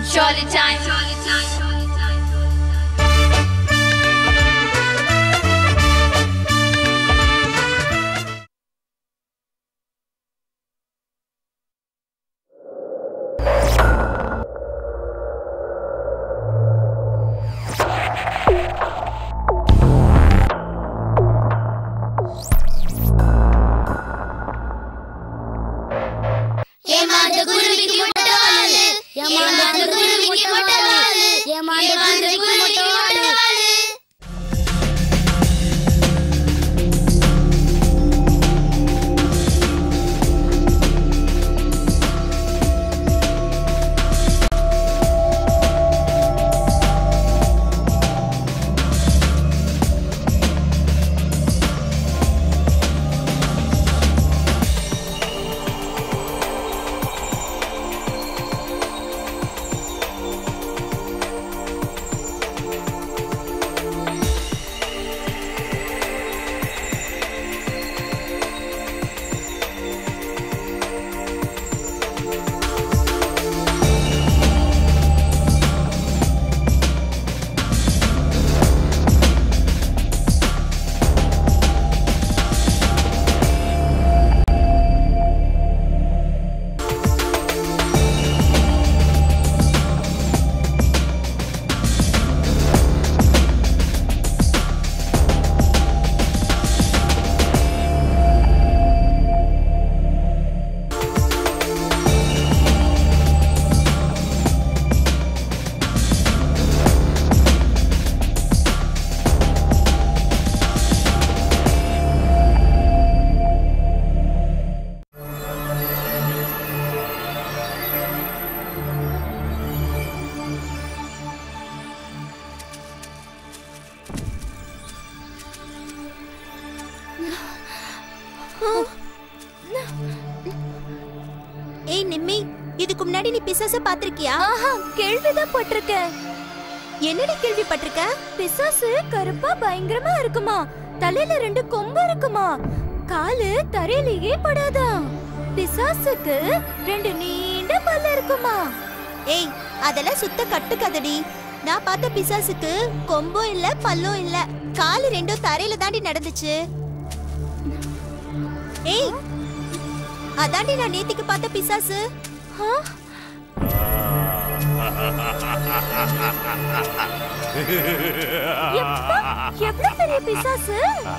Surely time. Surely time. ஏமாந்த குருவிக்கு முட்டவாளு ஏமாந்த குருவிக்கு முட்டவாளு ஏமாந்த குருவிக்கு முட்டவாளு ஏய் நிம்மி இதுக்கு முன்னாடி நீ பிசாச பாத்திருக்கியா ஆஹா கேள்விதான் பட்டிருக்க என்னடி கேள்விப்பட்டிருக்க பிசாசு கருப்பா பயங்கரமா இருக்குமா தலையில ரெண்டு கொம்பு இருக்குமா காலு தரையிலேயே படாதா பிசாசுக்கு ரெண்டு நீண்ட பல்லு இருக்குமா ஏய் அதெல்லாம் சுத்த கட்டுக்கதடி நான் பார்த்த பிசாசுக்கு கொம்பும் இல்ல பல்லும் இல்ல காலு ரெண்டும் தரையில தாண்டி நடந்துச்சு ஏய் அதாண்டி நான் நேத்திக்கு பார்த்த பிசாசு ஆ, எப்பா, எவ்வளவு பெரிய பிசாசு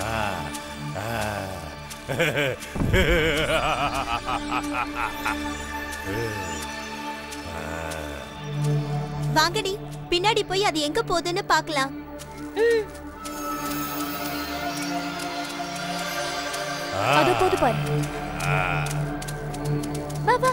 வாங்கடி பின்னாடி போய் அது எங்க போகுதுன்னு பார்க்கலாம் அது போது பாரு வா வா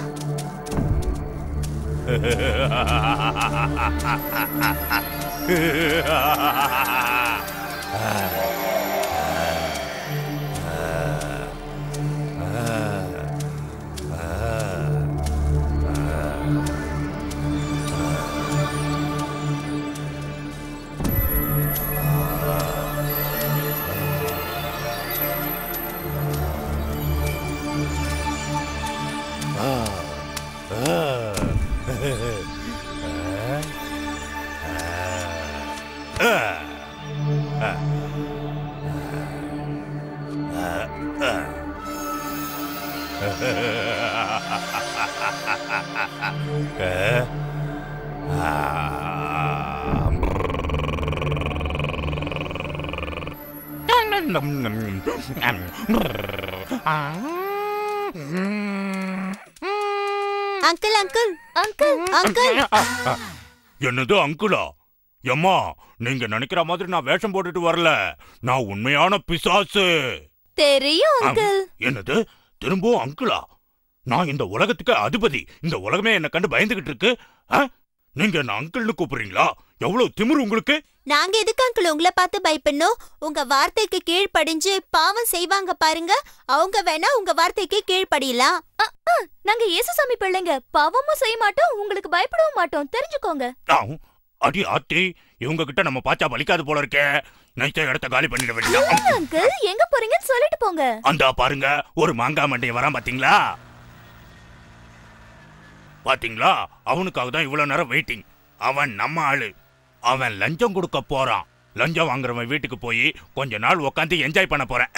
அங்கிள் அங்கிள் அங்கிள் அங்கிள் என்னது அங்குலா எம்மா நீங்க நினைக்கிற மாதிரி நான் வேஷம் போட்டுட்டு வரல நான் உண்மையான பிசாசு தெரியும் அங்கிள் என்னது திரும்பவும் அங்குலா நான் இந்த உலகத்துக்கு அதிபதி இந்த உலகமே என்ன கண்டு பயந்துகிட்டு இருக்கு ஆ? நீங்க என்ன அங்கிள்னு கூப்பிடுறீங்களா எவ்வளவு திமிரு உங்களுக்கு நாங்க எதுக்கு அங்கிள் உங்களை பார்த்து பயப்படணும் உங்க வார்த்தைக்கு கீழ்ப்படிஞ்சு பாவம் செய்வாங்க பாருங்க அவங்க வேணா உங்க வார்த்தைக்கு கீழ்ப்படியலாம் நாங்க இயேசுசாமி பிள்ளைங்க பாவமும் செய்ய மாட்டோம் உங்களுக்கு பயப்படவும் மாட்டோம் தெரிஞ்சுக்கோங்க ஆம். அடி ஆத்தி இவங்க கிட்ட நம்ம பாச்சா பலிக்காது போல இருக்கே நைத்த இடத்த காலி பண்ணிட வேண்டியதா அங்கிள் எங்க போறீங்கன்னு சொல்லிட்டு போங்க அந்த பாருங்க ஒரு மாங்காய் மண்டைய வரான் பாத்தீங்களா பாத்தீங்களா அவனுக்காக தான் இவ்வளவு நேரம் வெயிட்டிங் அவன் நம்ம ஆளு அவன் லஞ்சம் கொடுக்க போறான் லஞ்சம் வாங்குறவன் வீட்டுக்கு போய் கொஞ்ச நாள் உட்காந்து என்ஜாய் பண்ண போறேன்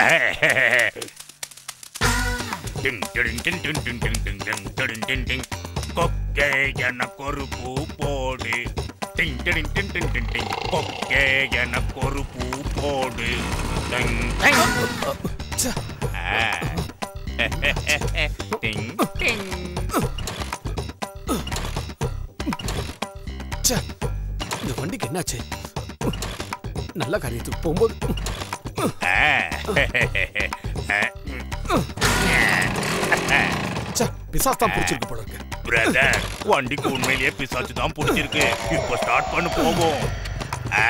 டிங் டிடிங் டிங் டிங் டிங் டிங் டிங் டிங் டிடிங் டிங் டிங். கொக்கே எனக்கு ஒரு பூ போடு டிங் டிடிங் டிங் டிங் டிங் டிங். கொக்கே எனக்கு ஒரு பூ போடு டிங் டிங். ச்சே. ஆ. டிங் டிங். ச்சே. இந்த வண்டிக்கு என்னாச்சு நல்ல காரியத்துக்கு போகும்போது ஆ. ச்சே, பிசாஸ் தான் பிடிச்சிருக்கு போல இருக்கு பிரதர் வண்டிக்கு உண்மையிலேயே பிசாச்சு தான் பிடிச்சிருக்கு இப்போ ஸ்டார்ட் பண்ண போகும் ஆ.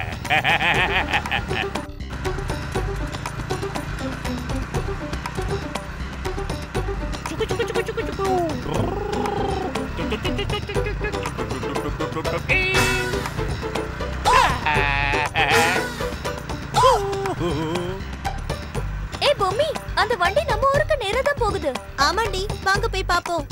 ஏய் பொம்மி அந்த வண்டி நம்ம ஊருக்கு நேரா தான் போகுது ஆமாண்டி வாங்க போய் பாப்போம்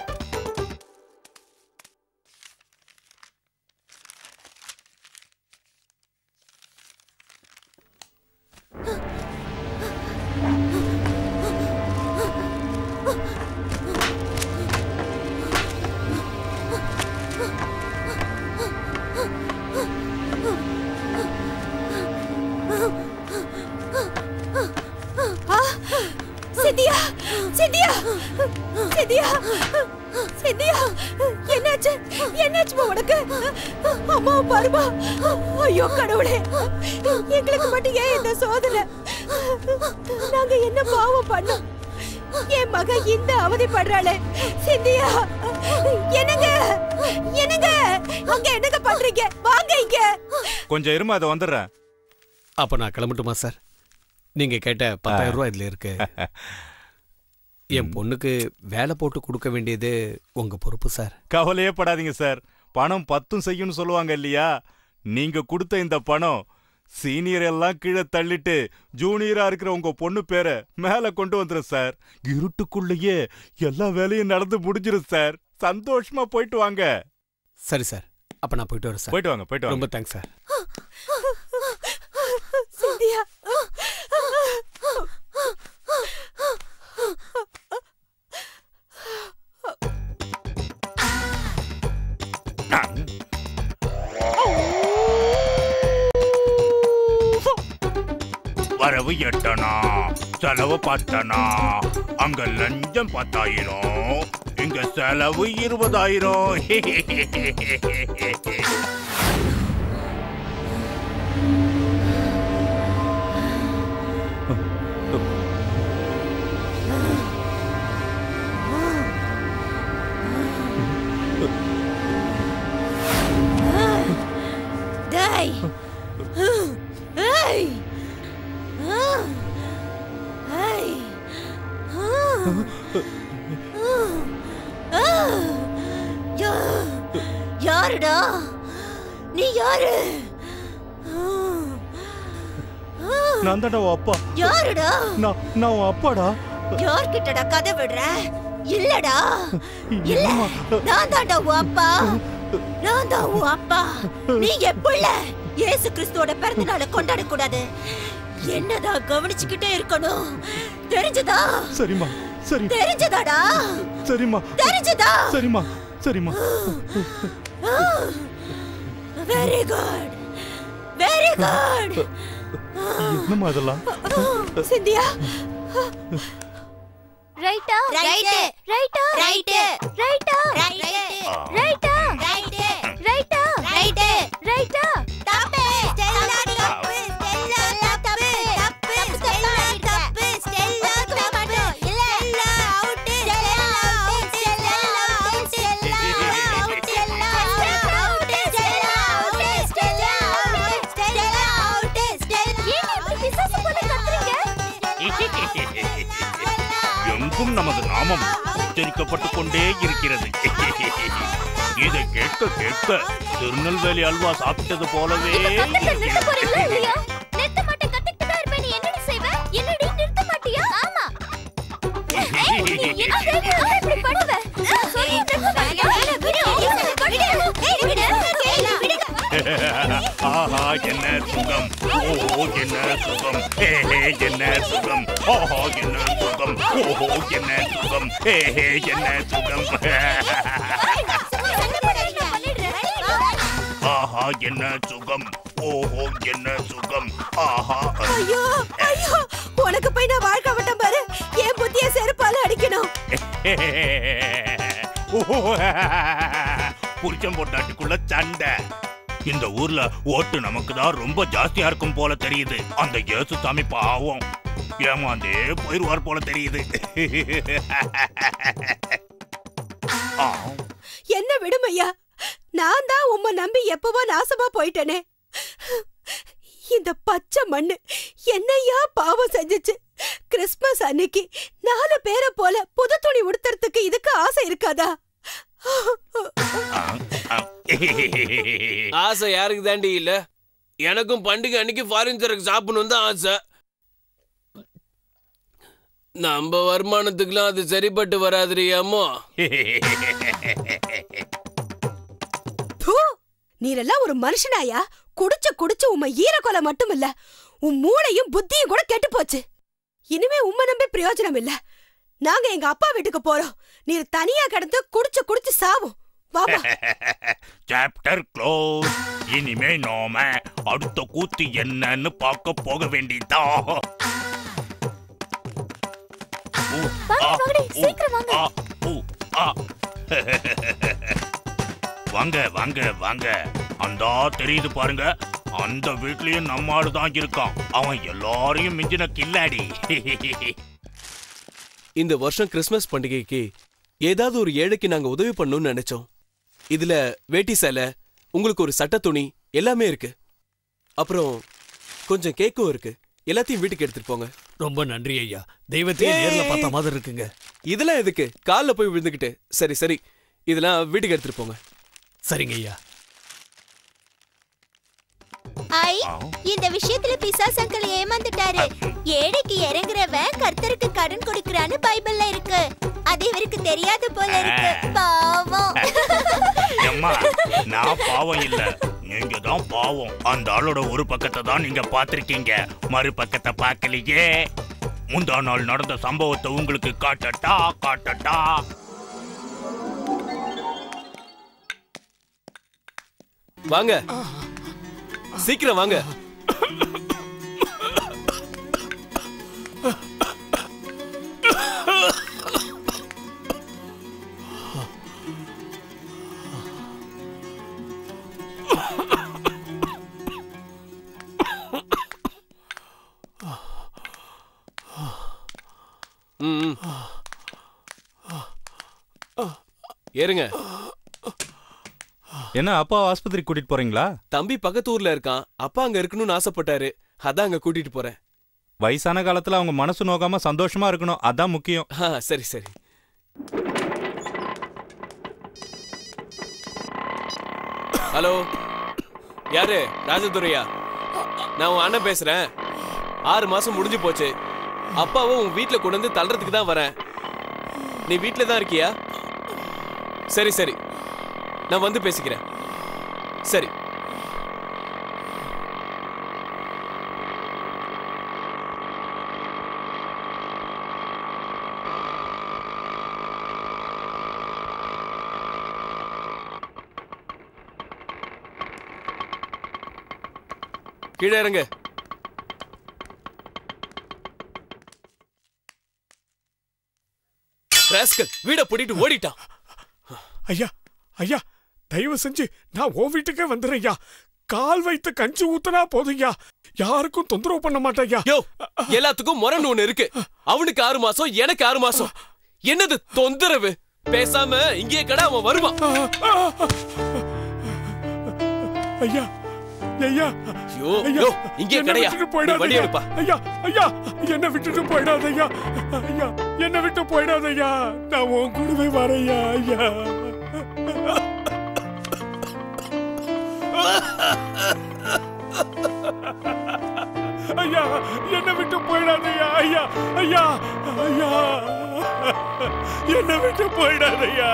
சித்தியா சித்தியா சித்தியா சித்தியா என்னாச்சு என்னாச்சுமா உனக்கு அம்மா பாருமா ஐயோ கடவுளே எங்களுக்கு மட்டும் ஏன் இந்த சோதனை நாங்க என்ன பாவம் பண்ணோம் என் மக இந்த அவதிப்படுறாளே சிந்தியா என்னங்க என்னங்க அங்க என்னங்க பண்றீங்க வாங்க இங்க கொஞ்சம் இருமா அதை வந்துடுறேன் அப்ப நான் கிளம்பட்டுமா சார் நீங்க கேட்ட பத்தாயிரம் ரூபாய் இதுல இருக்கு என் பொண்ணுக்கு வேலை போட்டு கொடுக்க வேண்டியது உங்க பொறுப்பு சார் கவலையே படாதீங்க சார் பணம் பத்தும் செய்யும்னு சொல்லுவாங்க இல்லையா நீங்க கொடுத்த இந்த பணம் சீனியர் எல்லாம் கீழே தள்ளிட்டு ஜூனியரா இருக்கிற உங்க பொண்ணு பேரை மேல கொண்டு வந்துரும் சார் இருட்டுக்குள்ளேயே எல்லா வேலையும் நடந்து முடிஞ்சிரும் சார் சந்தோஷமா போயிட்டு வாங்க சரி சார் அப்ப நான் போயிட்டு வரேன் சார் போயிட்டு வாங்க போயிட்டு வாங்க ரொம்ப தேங்க்ஸ் சார் சிந்தியா வரவு எட்டனா செலவு பத்தனா அங்க லஞ்சம் பத்தாயிரம் இங்க செலவு இருபதாயிரம் டேய் ஏய் ஏய் யாருடா நீ யாரு நான் தான்டா உன் அப்பா யாருடா நான் நான் உன் அப்பாடா யார்கிட்டடா கதை விடுற இல்லடா இல்ல என்னம்மா? நான் தான்டா உன் அப்பா நான் தான் உன் அப்பா நீ எப்பள்ள இயேசு கிறிஸ்துவோட பிறந்த நாளை கொண்டாட கூடாது என்னதான் கவனிச்சுக்கிட்டே இருக்கணும் தெரிஞ்சதா சரிம்மா சரி தெரிஞ்சதாடா சரிம்மா தெரிஞ்சதா சரிம்மா சரிம்மா வெரி குட் வெரி குட் என்னம்மா அதெல்லாம் சிந்தியா ரைட்டா ரைட்டு ரைட்டா ரைட்டு ரைட்டா ரைட்டு ரைட்டா ரைட்டு ரைட்டா ரைட்டு ரைட்டா தப்பு ஸ்டெல்லா தப்பு ஸ்டெல்லா தப்பு தப்பு ஸ்டெல்லா தப்பு ஸ்டெல்லா தப்பு இல்ல இல்ல out Stella out Stella out Stella out Stella out Stella out Stella out Stella out Stella ஏன் இப்படி பிசாசு போல கத்துறீங்க எங்கும் நமது நாமம் உச்சரிக்கப்பட்டுக் கொண்டே இருக்கிறது இதை கேட்க கேட்க திருநெல்வேலி அல்வா சாப்பிட்டது போலவே கத்துக்க நிறுத்த இருக்கிறது. போறீங்களா இல்லையா நிறுத்த மாட்டேன் கத்துக்கிட்டு தான் இருப்பேன் நீ என்னடி செய்வ என்னடி நிறுத்த மாட்டியா ஆமா ஏய், நீ என்ன இப்படி பண்ணுவ நான் சொல்லி நிறுத்த மாட்டியா ஆஹா என்ன சுகம் ஓஹோ என்ன சுகம் ஹே ஹே என்ன சுகம் ஆஹா என்ன சுகம் ஓஹோ என்ன சுகம் ஹே ஹே என்ன சுகம் ஆஹா என்ன சுகம் ஓஹோ என்ன சுகம் ஆஹா ஐயோ ஐயோ உனக்கு போய் நான் வாழ்க்கை விட்டேன் பாரு என் புத்திய செருப்பால அடிக்கணும் புருஷன் பொட்டாட்டிக்குள்ள சண்டை இந்த ஊர்ல ஓட்டு நமக்கு தான் ரொம்ப ஜாஸ்தியா இருக்கும் போல தெரியுது அந்த இயேசு சாமி பாவம் ஏமாந்தே போயிருவார் போல தெரியுது ஆ, என்ன விடுமையா நான் தான் உம்மை நம்பி எப்பவோ நாசமா போயிட்டேனே இந்த பச்சை மண்ணு என்னையா பாவம் செஞ்சுச்சு கிறிஸ்மஸ் அன்னைக்கு நாலு பேரை போல புது துணி உடுத்துறதுக்கு இதுக்கு ஆசை இருக்காதா ஆ, ஆ. ஆசை யாருக்கு தாண்டி இல்ல எனக்கும் பண்டிகை அன்னைக்கு ஃபாரின் சரக்கு சாப்பிடணும் தான் ஆசை நம்ம வருமானத்துக்குலாம் அது சரிப்பட்டு வராதுரியாமோ தூ நீரெல்லாம் ஒரு மனுஷனாயா குடிச்ச குடிச்ச உம்ம ஈரக்கொலை மட்டும் இல்ல உன் மூளையும் புத்தியும் கூட கெட்டு போச்சு இனிமே உம்மை நம்பி பிரயோஜனம் இல்ல நாங்க எங்க அப்பா வீட்டுக்கு போறோம் நீர் தனியா கிடந்து குடிச்சு குடிச்சு சாவும் வாமா சாப்டர் க்ளோஸ் இனிமே நாம அடுத்த கூத்து என்னன்னு பார்க்க போக வேண்டியதா வாங்கடி, சீக்கிரம் வாங்க. வாங்க வாங்க வாங்க அந்த தெரியுது பாருங்க அந்த வீட்லயும் நம்ம ஆளு தான் இருக்கான் அவன் எல்லாரையும் மிஞ்சின கில்லாடி இந்த வருஷம் கிறிஸ்மஸ் பண்டிகைக்கு ஏதாவது ஒரு ஏழைக்கு நாங்க உதவி பண்ணணும்னு நினைச்சோம் இதுல வேட்டி சேலை உங்களுக்கு ஒரு சட்டை துணி எல்லாமே இருக்கு அப்புறம் கொஞ்சம் கேக்கும் இருக்கு எல்லாத்தையும் வீட்டுக்கு எடுத்துட்டு போங்க ரொம்ப நன்றி ஐயா தெய்வத்தையே நேர்ல பார்த்த மாதிரி இருக்குங்க இதெல்லாம் எதுக்கு கால்ல போய் விழுந்துக்கிட்டு சரி சரி இதெல்லாம் வீட்டுக்கு எடுத்துட்டு போங்க சரிங்க ஐயா ஐ இந்த விஷயத்துல பிசாஸ் அங்கிள் ஏமாந்துட்டாரு ஏழைக்கு இறங்குறவன் கர்த்தருக்கு கடன் கொடுக்கறான்னு பைபிள்ல இருக்கு அது இவருக்கு தெரியாது போல இருக்கு பாவம் அம்மா நான் பாவம் இல்ல நீங்க தான் பாவம் அந்த ஆளோட ஒரு பக்கத்தை தான் நீங்க பாத்திருக்கீங்க மறு பக்கத்தை பார்க்கலையே முந்தா நாள் நடந்த சம்பவத்தை உங்களுக்கு காட்டட்டா காட்டட்டா வாங்க சீக்கிரம் வாங்க ம், ம். ஏறுங்க என்ன அப்பா ஆஸ்பத்திரி கூட்டிட்டு போறீங்களா தம்பி பக்கத்து ஊர்ல இருக்கான் அப்பா அங்க இருக்கணும்னு ஆசைப்பட்டாரு அதான் அங்க கூட்டிட்டு போறேன் வயசான காலத்துல அவங்க மனசு நோகாம சந்தோஷமா இருக்கணும் அதான் முக்கியம் ஆ, சரி சரி ஹலோ யாரு ராஜதுரையா நான் உன் அண்ணன் பேசுறேன் ஆறு மாசம் முடிஞ்சு போச்சு அப்பாவும் உன் வீட்ல கொண்டு வந்து தள்ளுறதுக்கு தான் வரேன் நீ வீட்ல தான் இருக்கியா சரி சரி நான் வந்து பேசிக்கிறேன் சரி கீழே இறங்க ராஸ்கல் வீட பூட்டிட்டு ஓடிட்டான் ஐயா ஐயா தயவு செஞ்சு நான் உன் வீட்டுக்கே வந்துடுறேன் ஐயா கால் வைத்து கஞ்சி ஊத்துனா போதும் ஐயா யாருக்கும் தொந்தரவு பண்ண மாட்டேன் ஐயா யோ எல்லாத்துக்கும் முரண் ஒண்ணு இருக்கு அவனுக்கு ஆறு மாசம் எனக்கு ஆறு மாசம் என்னது தொந்தரவு பேசாம இங்கே கடை அவன் வருவான் ஐயா ஐயா ஐயோ, ஐயா, யோ, இங்கே என்னை கடையா? விட்டுட்டு நீ போயிடாத வண்டி ஐயா. எடுப்பா. ஐயா ஐயா என்ன விட்டுட்டு போயிடாத ஐயா ஐயா என்ன விட்டு போயிடாத ஐயா நான் உன் கூடவே வரையா ஐயா ஐயா என்ன விட்டு போயிடாதய்யா ஐயா ஐயா ஐயா என்ன விட்டு போயிடாதய்யா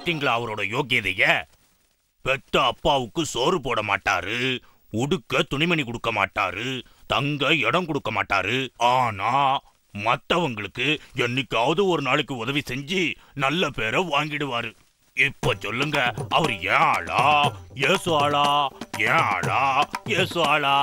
பாத்தீங்களா அவரோட யோக்கியதைய பெத்த அப்பாவுக்கு சோறு போட மாட்டாரு உடுக்க துணிமணி கொடுக்க மாட்டாரு தங்க இடம் கொடுக்க மாட்டாரு ஆனா மத்தவங்களுக்கு என்னைக்காவது ஒரு நாளைக்கு உதவி செஞ்சு நல்ல பேரை வாங்கிடுவாரு இப்ப சொல்லுங்க அவர் ஏன் ஆளா ஏசு ஆளா ஏன் ஆளா ஏசு ஆளா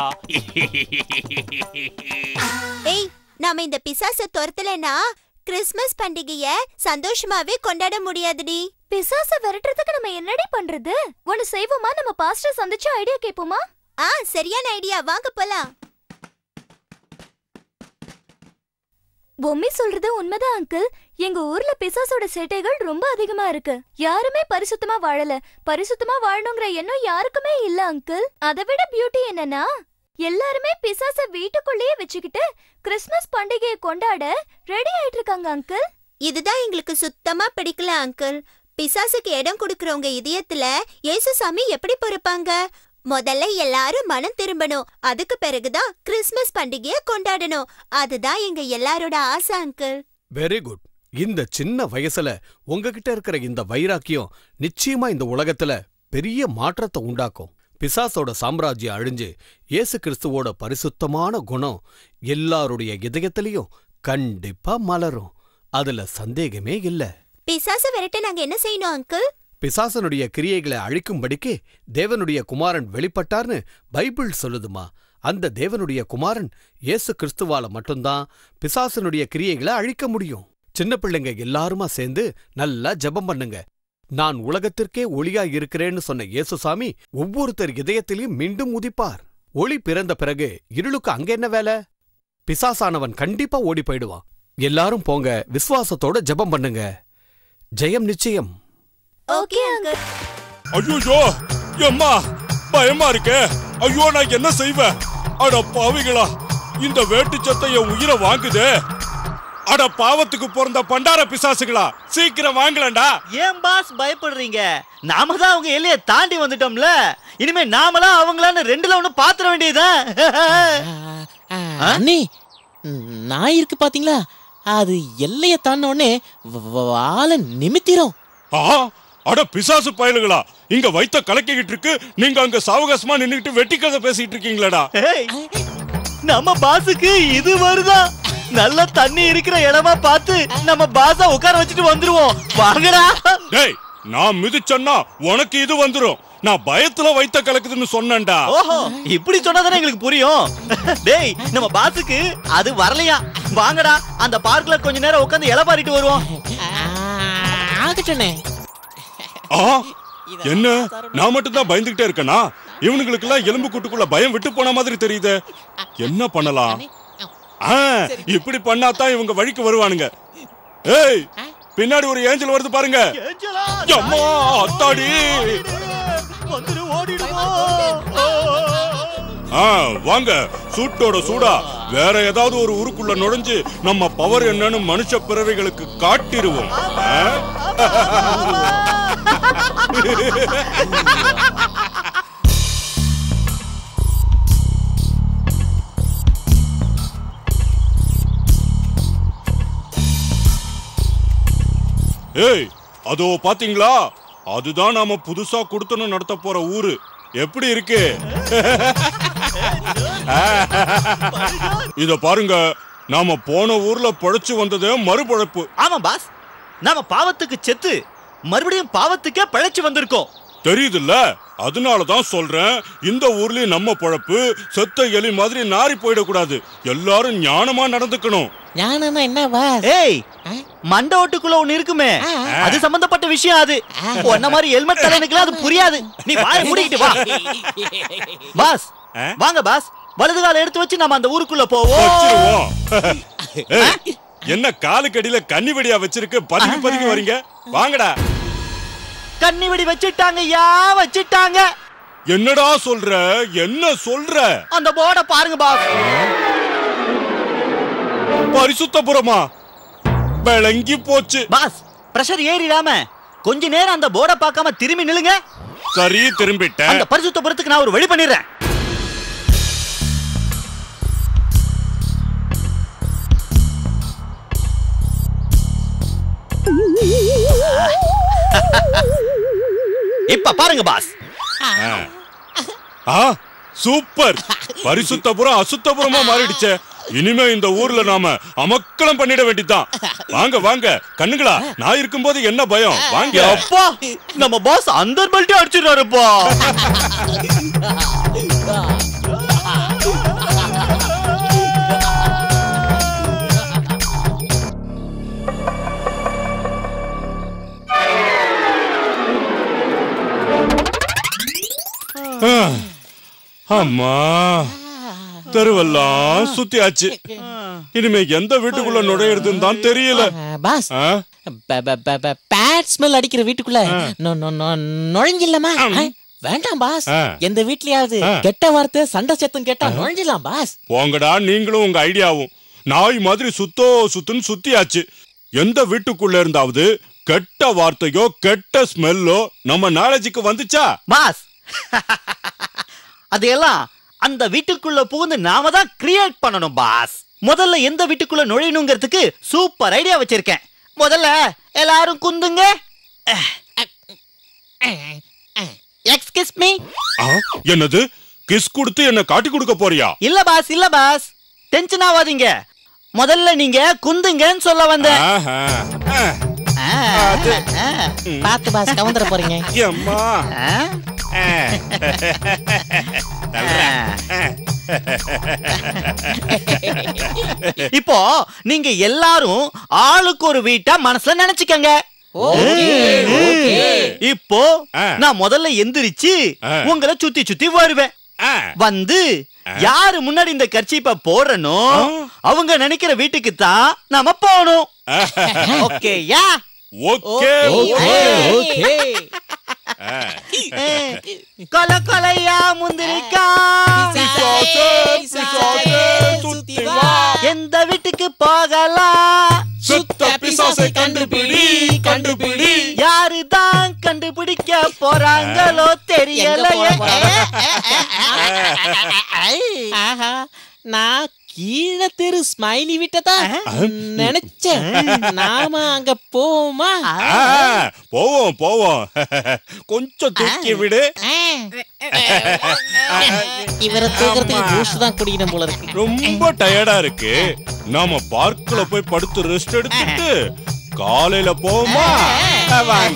ஏய் நாம இந்த பிசாச துரத்தலனா கிறிஸ்மஸ் பண்டிகைய சந்தோஷமாவே கொண்டாட முடியாதுடி பிசாச விரட்டுறதுக்கு நம்ம என்னடி பண்றது ஒன்னு செய்வோமா நம்ம பாஸ்டர் சந்திச்சு ஐடியா கேட்போமா ஆ சரியான ஐடியா வாங்க போலாம் பொம்மி சொல்றது உண்மைதான் அங்கிள் எங்க ஊர்ல பிசாசோட சேட்டைகள் ரொம்ப அதிகமா இருக்கு யாருமே பரிசுத்தமா வாழல பரிசுத்தமா வாழணுங்கிற எண்ணம் யாருக்குமே இல்ல அங்கிள் அதை விட பியூட்டி என்னன்னா எல்லாருமே பிசாச வீட்டுக்குள்ளேயே வச்சுக்கிட்டு கிறிஸ்மஸ் பண்டிகையை கொண்டாட ரெடி ஆயிட்டு இருக்காங்க அங்கிள் இதுதான் எங்களுக்கு சுத்தமா பிடிக்கல அங்கிள் பிசாசுக்கு இடம் கொடுக்கறவங்க இதயத்துல இயேசுசாமி எப்படி பொறுப்பாங்க முதல்ல எல்லாரும் மனம் திரும்பணும் அதுக்கு பிறகுதான் கிறிஸ்மஸ் பண்டிகைய கொண்டாடணும் அதுதான் எங்க எல்லாரோட ஆசை அங்கிள் வெரி குட் இந்த சின்ன வயசுல உங்ககிட்ட இருக்கிற இந்த வைராக்கியம் நிச்சயமா இந்த உலகத்துல பெரிய மாற்றத்தை உண்டாக்கும் பிசாசோட சாம்ராஜ்யம் அழிஞ்சு இயேசு கிறிஸ்துவோட பரிசுத்தமான குணம் எல்லாருடைய இதயத்திலையும் கண்டிப்பா மலரும் அதுல சந்தேகமே இல்ல பிசாச விரட்ட நாங்க என்ன செய்யணும் அங்கிள் பிசாசனுடைய கிரியைகளை அழிக்கும்படிக்கு தேவனுடைய குமாரன் வெளிப்பட்டார்னு பைபிள் சொல்லுதுமா அந்த தேவனுடைய குமாரன் இயேசு கிறிஸ்துவால மட்டும்தான் பிசாசனுடைய கிரியைகளை அழிக்க முடியும் சின்ன பிள்ளைங்க எல்லாருமா சேர்ந்து நல்லா ஜெபம் பண்ணுங்க நான் உலகத்திற்கே ஒளியா இருக்கிறேன்னு சொன்ன இயேசுசாமி ஒவ்வொருத்தர் இதயத்திலையும் மீண்டும் உதிப்பார் ஒளி பிறந்த பிறகு இருளுக்கு அங்க என்ன வேலை பிசாசானவன் கண்டிப்பா ஓடி போயிடுவான் எல்லாரும் போங்க விசுவாசத்தோட ஜெபம் பண்ணுங்க ஜெயம் நிச்சயம் ஓகே அங்கிள் ஐயோ எம்மா பயமா இருக்கே ஐயோ நான் என்ன செய்வேன் அட பாவிகளா இந்த வேட்டு சத்தம் என் உயிரை வாங்குதே அட பாவத்துக்கு பிறந்த பண்டார பிசாசுகளா சீக்கிரம் வாங்கலண்டா ஏன் பாஸ் பயப்படுறீங்க நாம தான் அவங்க எல்லைய தாண்டி வந்துட்டோம்ல இனிமே நாமளா அவங்களான்னு ரெண்டுல ஒண்ணு பாத்துற வேண்டியதுதான் அண்ணே நாய் இருக்கு பாத்தீங்களா அது எல்லைய தாண்ட உடனே வ- வ- வாலை நிமித்திரும் ஆ அட பிசாசு பயலுகளா இங்க வைத்த கலக்கிக்கிட்டு இருக்கு நீங்க அங்க சாவகாசமா நின்னுக்கிட்டு வெட்டி கதை பேசிட்டு இருக்கீங்களாடா ஏய், நம்ம பாஸுக்கு இது வருதா நல்ல தண்ணி இருக்கிற இடமா பார்த்து நம்ம பாஸா உட்கார வச்சுட்டு வந்துருவோம் வாங்கடா டேய் நான் மிதிச்சேன்னா உனக்கு இது வந்துரும் நான் பயத்துல வைத்த கலக்குதுன்னு சொன்னேன்டா ஓஹோ இப்படி சொன்னாதானே எங்களுக்கு புரியும் டேய் நம்ம பாஸுக்கு அது வரலையா வாங்கடா அந்த பார்க்ல கொஞ்ச நேரம் உட்காந்து இலை பாரிட்டு வருவோம் ஆகட்டண்ணே ஆ என்ன நான் மட்டும் தான் பயந்துகிட்டே இருக்கேனா இவனுங்களுக்கு எல்லாம் எலும்பு கூட்டுக்குள்ள பயம் விட்டு போன மாதிரி தெரியுதே என்ன பண்ணலாம் ஆ, இப்படி பண்ணாதான் இவங்க வழிக்கு வருவானுங்க ஏய் பின்னாடி ஒரு ஏஞ்சல் வருது பாருங்க அம்மா அத்தாடி வந்துரு ஓடிடுவோம் ஆ வாங்க சூட்டோட சூடா வேற ஏதாவது ஒரு ஊருக்குள்ள நுழைஞ்சு நம்ம பவர் என்னன்னு மனுஷ பிறவிகளுக்கு காட்டிடுவோம் ஆ? ஏய் அதோ பாத்தீங்களா அதுதான் நாம புதுசா குடுத்தனும் நடத்த போற ஊரு எப்படி இருக்கு இத பாருங்க நாம போன ஊர்ல பழைச்சு வந்ததே மறுபழப்பு ஆமா பாஸ் நாம பாவத்துக்கு செத்து மறுபடியும் பாவத்துக்கே பிழைச்சு வந்திருக்கோம் தெரியுதுல்ல அதனாலதான் சொல்றேன் இந்த ஊர்லயும் நம்ம பழப்பு செத்த எலி மாதிரி நாரி போயிடக்கூடாது எல்லாரும் ஞானமா நடந்துக்கணும் ஞானம்னா என்ன பாஸ் ஏய் மண்ட ஓட்டுக்குள்ள ஒண்ணு இருக்குமே அது சம்பந்தப்பட்ட விஷயம் அது உன்ன மாதிரி ஹெல்மெட் தலைனுக்குலாம் அது புரியாது நீ வாய மூடிக்கிட்டு வா பாஸ் வாங்க பாஸ் வலது கால எடுத்து வச்சு நம்ம அந்த ஊருக்குள்ள போவோம் வச்சிருவோம் ஏய், என்ன காலுக்கடியில கன்னி வெடியா வச்சிருக்கு பதுங்கி பதுங்கி வரீங்க வாங்கடா கன்னி வெடி வச்சிட்டாங்க யா வச்சிட்டாங்க என்னடா சொல்ற என்ன சொல்ற அந்த போர்டை பாருங்க பாஸ் பரிசுத்தபுரமா விளங்கி போச்சு பாஸ் பிரஷர் ஏறிடாம கொஞ்ச நேரம் அந்த போர்டை பார்க்காம திரும்பி நில்லுங்க சரி திரும்பிட்டேன் அந்த பரிசுத்தபுரத்துக்கு நான் ஒரு வழி பண்ணிடுறேன் இப்ப பாருங்க பாஸ் ஆ சூப்பர் பரிசுத்தபுரம் அசுத்தபுரமா மாறிடுச்சே இனிமே இந்த ஊர்ல நாம அமக்கலம் பண்ணிட வேண்டியதுதான் வாங்க வாங்க கண்ணுங்களா நான் இருக்கும்போது என்ன பயம் வாங்க அப்பா நம்ம பாஸ் அந்த பல்ட்டி அடிச்சிடுறாருப்பா ஆ, அம்மா தெருவெல்லாம் சுத்தியாச்சு இனிமே எந்த வீட்டுக்குள்ள நுழையிறதுன்னு தான் தெரியல பாஸ் ஆ? பேட் ஸ்மெல் அடிக்கிற வீட்டுக்குள்ள நொ- நொ- நொ- நுழைஞ்சிடலாமா ஆ? வேண்டாம் பாஸ் ஆ. எந்த வீட்லயாவது ஆ. கெட்ட வார்த்தை சண்டை சத்தம் கேட்டா நுழைஞ்சிடலாம் பாஸ் போங்கடா நீங்களும் உங்க ஐடியாவும் நாய் மாதிரி சுத்தோ சுத்துன்னு சுத்தியாச்சு எந்த வீட்டுக்குள்ள இருந்தாவது கெட்ட வார்த்தையோ கெட்ட ஸ்மெல்லோ நம்ம நாலேஜுக்கு வந்துச்சா பாஸ் அதையெல்லாம் அந்த வீட்டுக்குள்ள புகுந்து நாம தான் கிரியேட் பண்ணணும் பாஸ் முதல்ல எந்த வீட்டுக்குள்ள நுழையணுங்கிறதுக்கு சூப்பர் ஐடியா வச்சிருக்கேன் முதல்ல எல்லாரும் குந்துங்க எக்ஸ்கியூஸ் மீ ஆ, என்னது கிஸ் கொடுத்து என்ன காட்டி கொடுக்க போறியா இல்ல பாஸ் இல்ல பாஸ் டென்ஷன் ஆகாதீங்க முதல்ல நீங்க குந்துங்கன்னு சொல்ல வந்தேன் ஆஹா. ஆ, ஆ, ஆ, பாத்து பாஸ் கவுந்தர போறீங்க எம்மா. ஆ, ஆ. இப்போ நீங்க எல்லாரும் ஆளுக்கு ஒரு வீட்டா மனசுல நினைச்சுக்கங்க இப்போ ஆ. நான் முதல்ல எந்திரிச்சு ஆ. உங்களை சுத்தி சுத்தி வருவேன் ஆ. வந்து யாரு முன்னாடி இந்த கர்ச்சீப்ப போடுறனோ அவங்க நினைக்கிற வீட்டுக்கு தான் நாம போகணும் ஓகேயா ஓகே ஓகே ஆ. கொல கொலையா முந்திரிக்கா பிசாசே, பிசாசே, சுத்தி வா. எந்த வீட்டுக்கு போகலாம் சுத்த பிசாசை கண்டுபிடி கண்டுபிடி யாரு தான் கண்டுபிடிக்க போறாங்களோ தெரியலையே ஆஹா நான் கீழே தெரு ஸ்மைலி விட்டதான் நினைச்சேன் நாம அங்க போமா ஆ, போவோம் போவோம் கொஞ்சம் தூக்கி விடு இவரை தூக்கிறதுக்கு பூஸ்ட் தான் குடிக்கணும் போல இருக்கு ரொம்ப டயர்டா இருக்கு நாம பார்க்ல போய் படுத்து ரெஸ்ட் எடுத்துட்டு காலையில போவோமா ஆ, வாங்க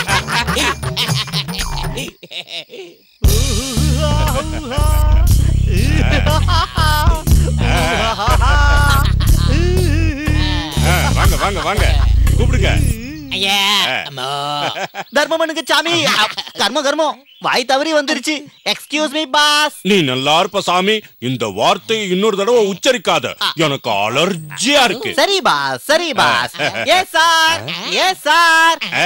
ஆ, வாங்க வாங்க வாங்க கூப்பிடுங்க ஐயா ஆ. அம்மா. தர்மமனுக்கு சாமி அப், கர்ம கர்மம் வாய் தவறி வந்துருச்சு எக்ஸ்கியூஸ் மீ பாஸ் நீ நல்லா இருப்ப சாமி இந்த வார்த்தையை இன்னொரு தடவை உச்சரிக்காத எனக்கு அலர்ஜியா இருக்கு சரி பாஸ் சரி boss yes sir yes sir ஆ.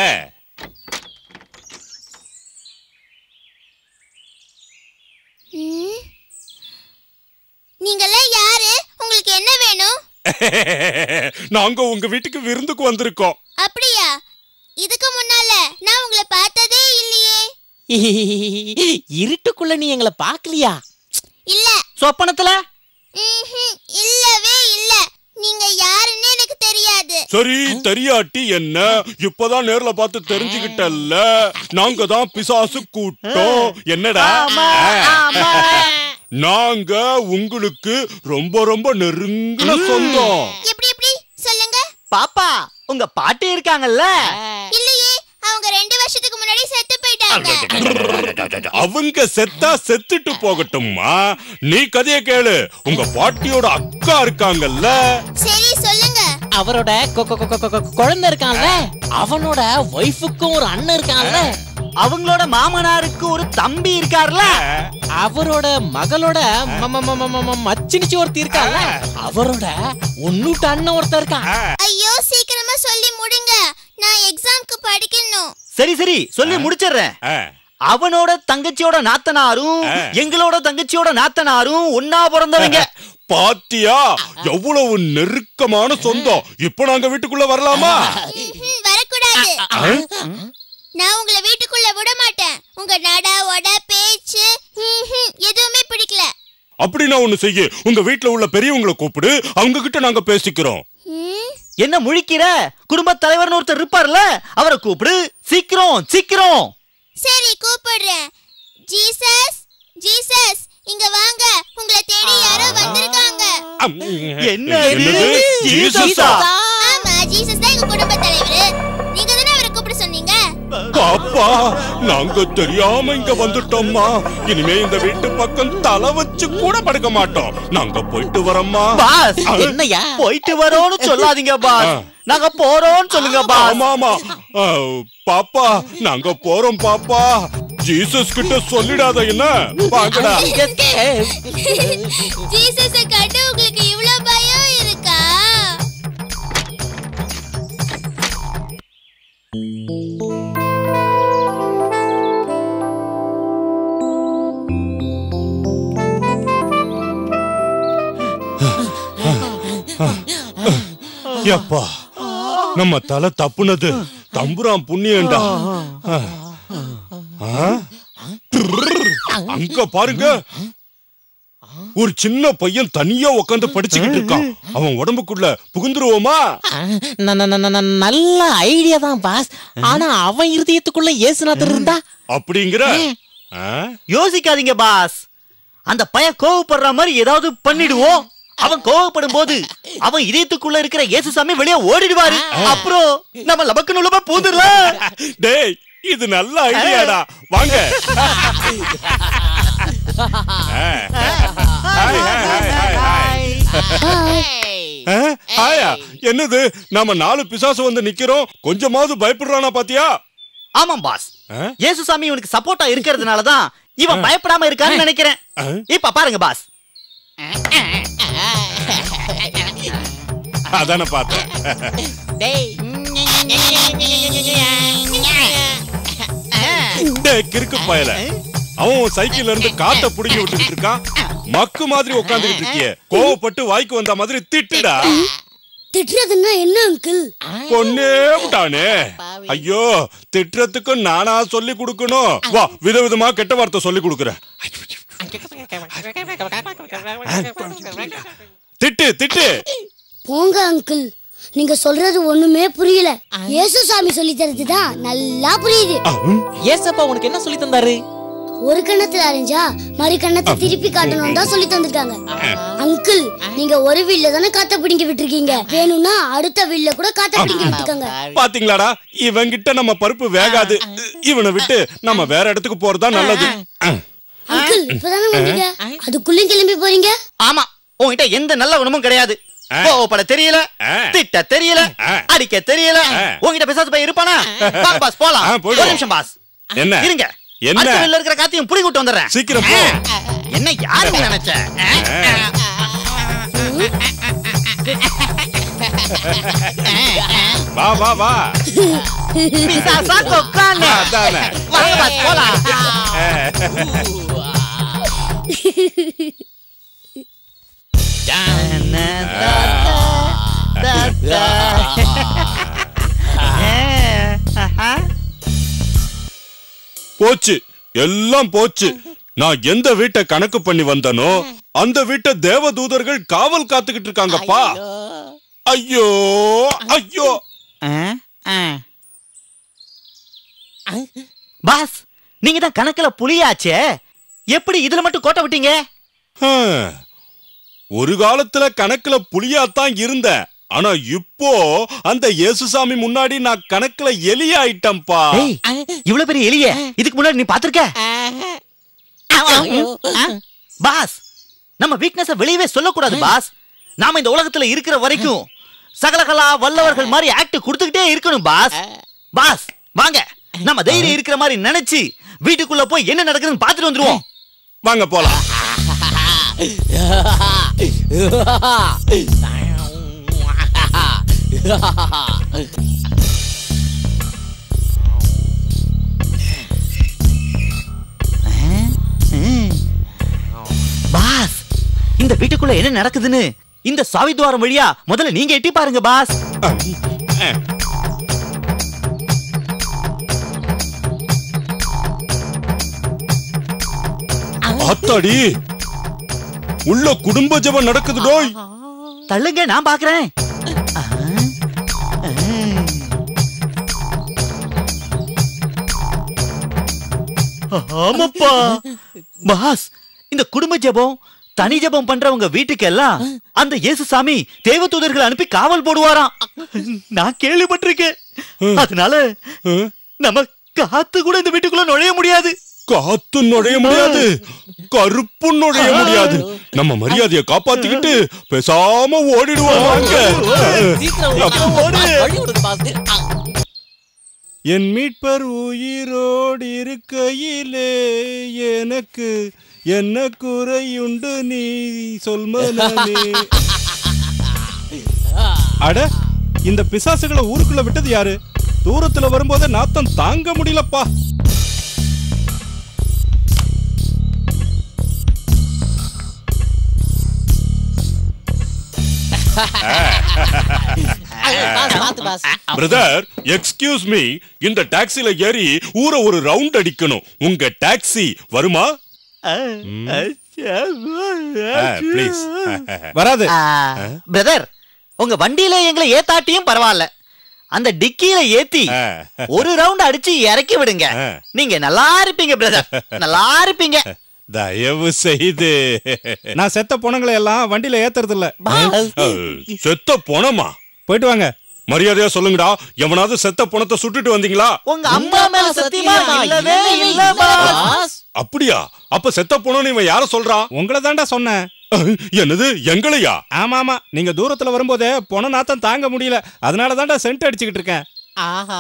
ம். நீங்கெல்லாம் யாரு உங்களுக்கு என்ன வேணும் நாங்க உங்க வீட்டுக்கு விருந்துக்கு வந்திருக்கோம் அப்படியா இதுக்கு முன்னால நான் உங்களை பார்த்ததே இல்லையே இருட்டுக்குள்ள நீ எங்களை பாக்கலையா இல்ல சொப்பனத்துல ம்ஹும், இல்லவே இல்ல நீங்க யாருன்னு எனக்கு தெரியாது சரி தெரியாட்டி என்ன இப்பதான் நேர்ல பார்த்து தெரிஞ்சுக்கிட்டல்ல நாங்க தான் பிசாசு கூட்டம் என்னடா ஆமா நாங்க உங்களுக்கு ரொம்ப ரொம்ப நெருங்கின சொந்தம் எப்படி எப்படி சொல்லுங்க பாப்பா உங்க பாட்டி இருக்காங்கல்ல இல்லையே அவங்க ரெண்டு வருஷத்துக்கு முன்னாடி செத்து போயிட்டாங்க அவங்க செத்தா செத்துட்டு போகட்டும்மா நீ கதைய கேளு உங்க பாட்டியோட அக்கா இருக்காங்கல்ல சரி சொல்லுங்க அவரோட கொ- கொ- கொ- கொ- கொ- குழந்தை இருக்கான்ல அவனோட ஒய்ஃபுக்கும் ஒரு அண்ணன் இருக்கான்ல அவங்களோட மாமனாருக்கு ஒரு தம்பி இருக்கார்ல அவரோட மகளோட ம- ம- ம- ம- ம- மச்சினிச்சு ஒருத்தி இருக்கான்ல அவரோட உன்னுட்ட அண்ணன் ஒருத்தன் இருக்கான் ஐயோ சீக்கிரமா சொல்லி முடிங்க நான் எக்ஸாம்க்கு படிக்கணும் சரி சரி சொல்லி முடிச்சிடுறேன் ஆ. அவனோட தங்கச்சியோட நாத்தனாரும் எங்களோட தங்கச்சியோட நாத்தனாரும் ஒன்னா பிறந்தவங்க பாத்தியா எவ்வளவு நெருக்கமான சொந்தம் இப்ப நாங்க வீட்டுக்குள்ள வரலாமா ம்ஹும், வரக்கூடாது நான் உங்களை வீட்டுக்குள்ள விட மாட்டேன் உங்க நட ஒட பேச்சு ம்ஹும், எதுவுமே பிடிக்கல அப்படின்னா ஒண்ணு செய்ய உங்க வீட்டுல உள்ள பெரியவங்களை கூப்பிடு அவங்க கிட்ட நாங்க பேசிக்கிறோம் ம், என்ன முழிக்கிற குடும்ப தலைவர்னு ஒருத்தர் இருப்பார்ல அவரை கூப்பிடு சீக்கிரம் சீக்கிரம் சரி கூப்பிடுறேன் ஜீசஸ் ஜீசஸ் இங்க வாங்க உங்களை தேடி யாரோ வந்திருக்காங்க என்ன என்னது? ஜீசஸா? ஆமா ஜீசஸ் தான் எங்க குடும்ப தலைவர் நீங்க தானே அவரை கூப்பிட சொன்னீங்க அப்பா நாங்க தெரியாம இங்க வந்துட்டோம்மா இனிமே இந்த வீட்டு பக்கம் தலை வச்சு கூட படுக்க மாட்டோம் நாங்க போயிட்டு வரோம்மா பாஸ் என்னய்யா போயிட்டு வரோம்னு சொல்லாதீங்க பாஸ் ஆ. நாங்க போறோம்னு சொல்லுங்க பாஸ் ஆமா ஆமா ஆ, பாப்பா நாங்க போறோம் பாப்பா ஜீசஸ் கிட்ட சொல்லிடாத என்ன வாங்கடா ஜீசஸ கண்டு உங்களுக்கு இவ்ளோ பயம் இருக்கா எப்பா நம்ம தலை தப்புனது தம்புரான் புண்ணியண்டா ஆ. ஆ? அங்க பாருங்க ஒரு சின்ன பையன் தனியா உட்கார்ந்து படிச்சுக்கிட்டு இருக்கான் அவன் உடம்புக்குள்ள புகுந்துருவோமா ந- ந- ந- ந- நல்ல ஐடியா தான் பாஸ் ஆனா அவன் இருதயத்துக்குள்ள ஏசுநாதர் இருந்தா அப்படிங்கிற ஆ? யோசிக்காதீங்க பாஸ் அந்த பையன் கோவப்படுற மாதிரி ஏதாவது பண்ணிடுவோம் அவன் கோவப்படும் போது அவன் இதயத்துக்குள்ள இருக்கிற இயேசுசாமி வெளியே ஓடிடுவாரு அப்புறம் நம்ம லபக்கு நுழப்ப பூந்துடலாம் டேய் இது நல்ல ஐடியாடா வாங்க ஆ. Hi, hi, hi, hi, hi. ஆ? ஹாயா என்னது நாம நாலு பிசாசு வந்து நிக்கிறோம் கொஞ்சமாவது பயப்படுறானா பாத்தியா ஆமாம் பாஸ் ஆ? இயேசுசாமி இவனுக்கு சப்போர்ட்டா இருக்கிறதுனால தான் இவன் பயப்படாம இருக்கான்னு நினைக்கிறேன் ஆ? இப்ப பாருங்க பாஸ் அதானே பார்த்தேன் டேய் கிறுக்கு பயல அவன் உன் சைக்கிள்ல இருந்து காத்த புடுங்கி விட்டுக்கிட்டு இருக்கான் மக்கு மாதிரி உட்காந்துக்கிட்டு இருக்கியே கோவப்பட்டு வாய்க்கு வந்த மாதிரி திட்டுடா திட்டுறதுன்னா என்ன அங்கிள் கொன்னே விட்டானே ஐயோ திட்டுறதுக்கு நானா சொல்லி கொடுக்கணும் வா விதவிதமா கெட்ட வார்த்தை சொல்லி கொடுக்குறேன் திட்டு திட்டு போங்க அங்கிள் நீங்க சொல்றது ஒண்ணுமே புரியல இயேசு சாமி சொல்லி தரது தான் நல்லா புரியுது ஏசப்பா உனக்கு என்ன சொல்லி தந்தாரு ஒரு கண்ணத்துல அரைஞ்சா மறு கண்ணத்தை திருப்பி காட்டணும் தான் சொல்லி தந்திருக்காங்க அங்கிள் நீங்க ஒரு வீல்ல தானே காத்த பிடிங்க விட்டுருக்கீங்க வேணும்னா அடுத்த வீல்ல கூட காத்த பிடிங்க விட்டுக்கோங்க பாத்தீங்களாடா இவங்கிட்ட நம்ம பருப்பு வேகாது இவனை விட்டு நம்ம வேற இடத்துக்கு போறதா நல்லது அங்கிள் இப்பதானே வந்தீங்க அதுக்குள்ளயும் கிளம்பி போறீங்க ஆமா உன்கிட்ட எந்த நல்ல குணமும் கிடையாது ஆ. கோவப்பட தெரியல ஆ. திட்ட தெரியல ஆ. அடிக்க தெரியல ஆ. உன்கிட்ட பிசாசு போய் இருப்பானா வாங்க பாஸ் போலாம் ஆ, போயிடுவோம். ஒரு நிமிஷம் பாஸ் என்ன இருங்க என்ன? அடுத்த வெளில இருக்கிற காத்தையும் புடி விட்டு வந்துடுறேன் சீக்கிரம் போ. ஆ. என்ன யாருன்னு நினைச்ச வா வா வா பிசாசா கொக்கானே அதானே வாங்க பாஸ் போலாம் போச்சு எல்லாம் போச்சு நான் எந்த வீட்டை கணக்கு பண்ணி வந்தனோ அந்த வீட்டை தேவதூதர்கள் காவல் காத்துக்கிட்டு இருக்காங்கப்பா ஐயோ ஐயோ பாஸ் நீங்க தான் கணக்குல புலியாச்சே எப்படி இதுல மட்டும் கோட்டை விட்டீங்க ஹம். ஒரு காலத்துல கணக்குல புலியாத்தான் இருந்தேன் ஆனா இப்போ அந்த இயேசுசாமி முன்னாடி நான் கணக்குல எலி ஆயிட்டேன்பா ஏய் இவ்வளவு பெரிய எலிய இதுக்கு முன்னாடி நீ பாத்திருக்க பாஸ் நம்ம வீக்னஸ வெளியவே சொல்லக்கூடாது பாஸ் நாம இந்த உலகத்துல இருக்கிற வரைக்கும் சகலகலா வல்லவர்கள் மாதிரி ஆக்ட் கொடுத்துக்கிட்டே இருக்கணும் பாஸ் பாஸ் வாங்க நம்ம தைரியம் இருக்கிற மாதிரி நினைச்சு வீட்டுக்குள்ள போய் என்ன நடக்குதுன்னு பாத்துட்டு வந்துருவோம் வாங்க போலாம் பாஸ் இந்த வீட்டுக்குள்ள என்ன நடக்குதுன்னு இந்த சாவித்வாரம் வழியா முதல்ல நீங்க எட்டி பாருங்க பாஸ் ஆத்தாடி உள்ள குடும்ப ஜெபம் நடக்குது டோய் தள்ளுங்க நான் பாக்குறேன் ஆமாப்பா பாஸ் இந்த குடும்ப ஜெபம் தனி ஜெபம் பண்றவங்க வீட்டுக்கெல்லாம் அந்த இயேசுசாமி தேவதூதர்கள் அனுப்பி காவல் போடுவாராம் நான் கேள்விப்பட்டிருக்கேன் அதனால நம்ம காத்து கூட இந்த வீட்டுக்குள்ள நுழைய முடியாது காத்து நுழைய முடியாது கருப்பு நுழைய முடியாது நம்ம மரியாதையை காப்பாத்திக்கிட்டு பேசாம ஓடிடுவோம் வாங்க. என் மீட்பர் உயிரோடு இருக்கையிலே எனக்கு என்ன குறையுண்டு நீ சொல் மனமே அட இந்த பிசாசுகளை ஊருக்குள்ள விட்டது யாரு தூரத்துல வரும்போது நாத்தம் தாங்க முடியலப்பா பிரதர் எக்ஸ்கியூஸ் மீ இந்த டாக்ஸில ஏறி ஊரை ஒரு ரவுண்ட் அடிக்கணும் உங்க டாக்ஸி வருமா ப்ளீஸ் வராது பிரதர் உங்க வண்டியில எங்களை ஏத்தாட்டியும் பரவாயில்ல அந்த டிக்கியில ஏத்தி ஒரு ரவுண்ட் அடிச்சு இறக்கி விடுங்க நீங்க நல்லா இருப்பீங்க பிரதர் நல்லா இருப்பீங்க தயவு செய்து நான் செத்த பொணங்களை எல்லாம் வண்டியில ஏத்துறது இல்ல செத்த பொணமா போயிட்டு வாங்க மரியாதையா சொல்லுங்கடா எவனாவது செத்த பொணத்தை சுட்டுட்டு வந்தீங்களா உங்க அம்மா மேல சத்தியமா இல்லவே இல்ல பாஸ் அப்படியா அப்ப செத்த பொணம்னு இவன் யார சொல்றான் உங்களை தாண்டா சொன்னேன் என்னது எங்களையா ஆமா ஆமா நீங்க தூரத்துல வரும்போதே பொண நாத்தம் தாங்க முடியல அதனால தாண்டா சென்ட் அடிச்சுக்கிட்டு இருக்கேன் ஆஹா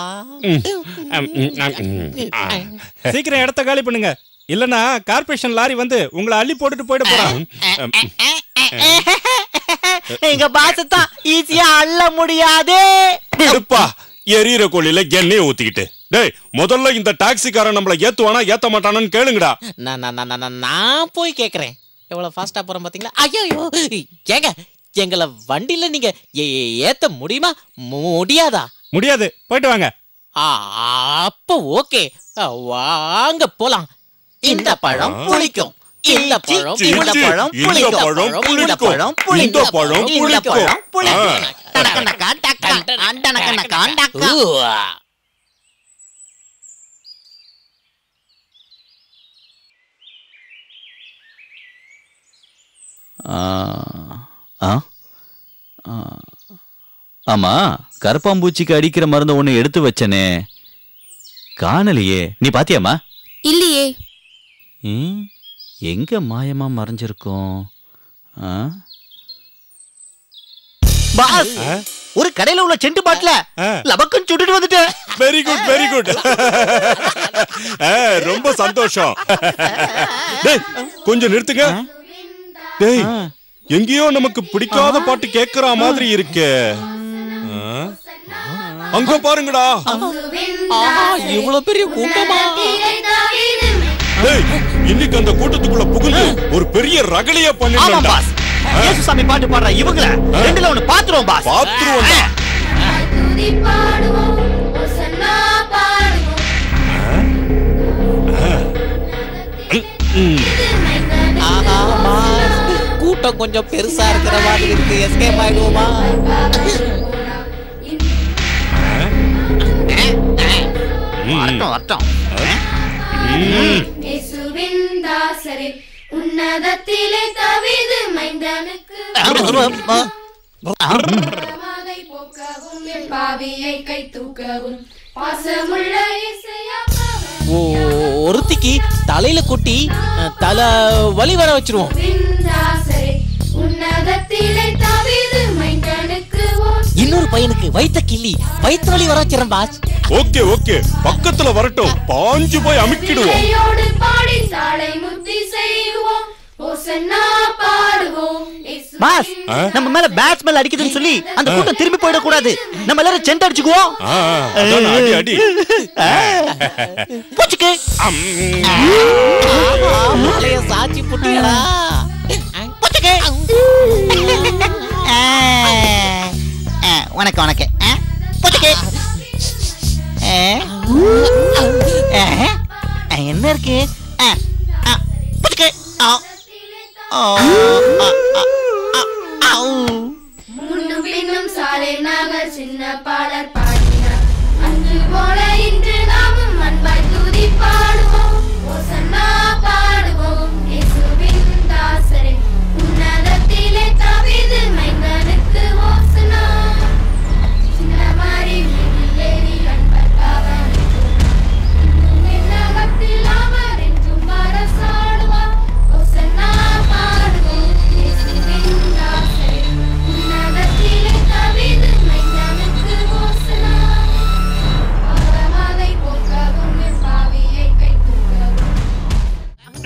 சீக்கிரம் இடத்த காலி பண்ணுங்க இல்லனா கார்பரேஷன் லாரி வந்து உங்களை அள்ளி போட்டுட்டு போயிட போறான் எங்க பாசத்தான் ஈஸியா அள்ள முடியாதே விடுப்பா எரியற கோழில எண்ணெய் ஊத்திக்கிட்டு டேய் முதல்ல இந்த டாக்ஸிக்காரன் நம்மள ஏத்துவானா ஏத்த மாட்டானான்னு கேளுங்கடா நான் நான் நான் நான் நான் போய் கேக்குறேன் எவ்வளவு ஃபாஸ்டா போறேன் பாத்தீங்களா ஐயோ ஏங்க எங்களை வண்டியில நீங்க ஏ- ஏ- ஏத்த முடியுமா முடியாதா முடியாது போயிட்டு வாங்க ஆ, அப்ப ஓகே வாங்க போலாம் இந்த பழம் புளிக்கும் இந்த பழம் சீ, இந்த சீ, பழம் இந்த புளிக்கும் பழம் இந்த புளிக்கும். பழம் இந்த புளிக்கும் பழம் இந்த புளிக்கும். பழம் புளிக்கும் ஆ. டனக்கனக்கா, டக்கா, அண்டனக்கனக்கா, டக்கா. ஊவா. ஆ, ஆ? ஆ. ஆமா கரப்பாம்பூச்சிக்கு அடிக்கிற மருந்த ஒண்ணு எடுத்து வச்சனே காணலையே நீ பாத்தியாமா இல்லையே ம், எங்க மாயமா மறைஞ்சிருக்கும் ஆ? பாஸ் ஒரு கடையில உள்ள செண்டு பாட்டில லபக்குன்னு சுட்டுட்டு வந்துட்டேன் வெரி குட் வெரி குட் ரொம்ப சந்தோஷம் டேய் கொஞ்சம் நிறுத்துங்க டேய் எங்கேயோ நமக்கு பிடிக்காத பாட்டு கேக்குற மாதிரி இருக்கே ஆ? அங்க பாருங்கடா ஆஹா, இவ்வளவு பெரிய கூட்டமா டேய் இன்னைக்கு அந்த கூட்டத்துக்குள்ள புகுந்து ஒரு பெரிய ரகளைய ஆமா பண்ணிடலாம் பாஸ் இயேசுசாமி பாட்டு பாடுற இவங்கள ரெண்டுல ஒண்ணு பாத்துருவோம் பாஸ் பாத்துருவோம்டா. துதி பாடுவோம் ஒசன்னா பாடுவோம் ஆஹா, பாஸ். கூட்டம் கொஞ்சம் பெருசா இருக்கிற மாதிரி இருக்கு எஸ்கேப் ஆயிடுவோமா வரட்டும் வரட்டும் இயேசுவின் தாசரே உன்னதத்திலே தவிது மைந்தனுக்கு பிரமாதை போக்கவும் என் பாவியை கை தூக்கவும் பாசமுள்ள இசையா ஓ- ஒருத்திக்கு தலையில கொட்டி அஹ், தலை வலி வர வச்சிருவோம் தாசரே உன்னதத்திலே தவிது மைந்தனுக்கு ஓர் இன்னொரு பையனுக்கு வயித்த கிள்ளி வயிற்று வலி வர வச்சிடறேன் பாஸ் ஓகே ஓகே பக்கத்துல வரட்டும் பாஞ்சு போய் அமுக்கிடுவோம் பிள்ளையோடு பாடி சாலை முத்தி செய்வோம் ஓசன்னா பாடுவோம் இயேசுவின் பாஸ் நம்ம மேல பேட் ஸ்மெல் அடிக்குதுன்னு சொல்லி அந்த கூட்டம் திரும்பி போயிட கூடாது நம்ம எல்லாரும் செண்ட் அடிச்சுக்குவோம் ஆ, அதான் அடி அடி பூச்சிக்கு மாலைய சாட்சி புட்டியடா பூச்சிக்கு உனக்கு உனக்கு பூச்சிக்கு என்ன இருக்கு ஆ, ஆ, பூச்சிக்கு ஆ. ஆ, ஆ, ஆ, ஆ, ஆ. முன்னும் பின்னும் சாலை நகர் சின்ன பாடல் பாடினார் அன்று போல இன்று நாமும் அன்பாய் துதி பாடுவோம்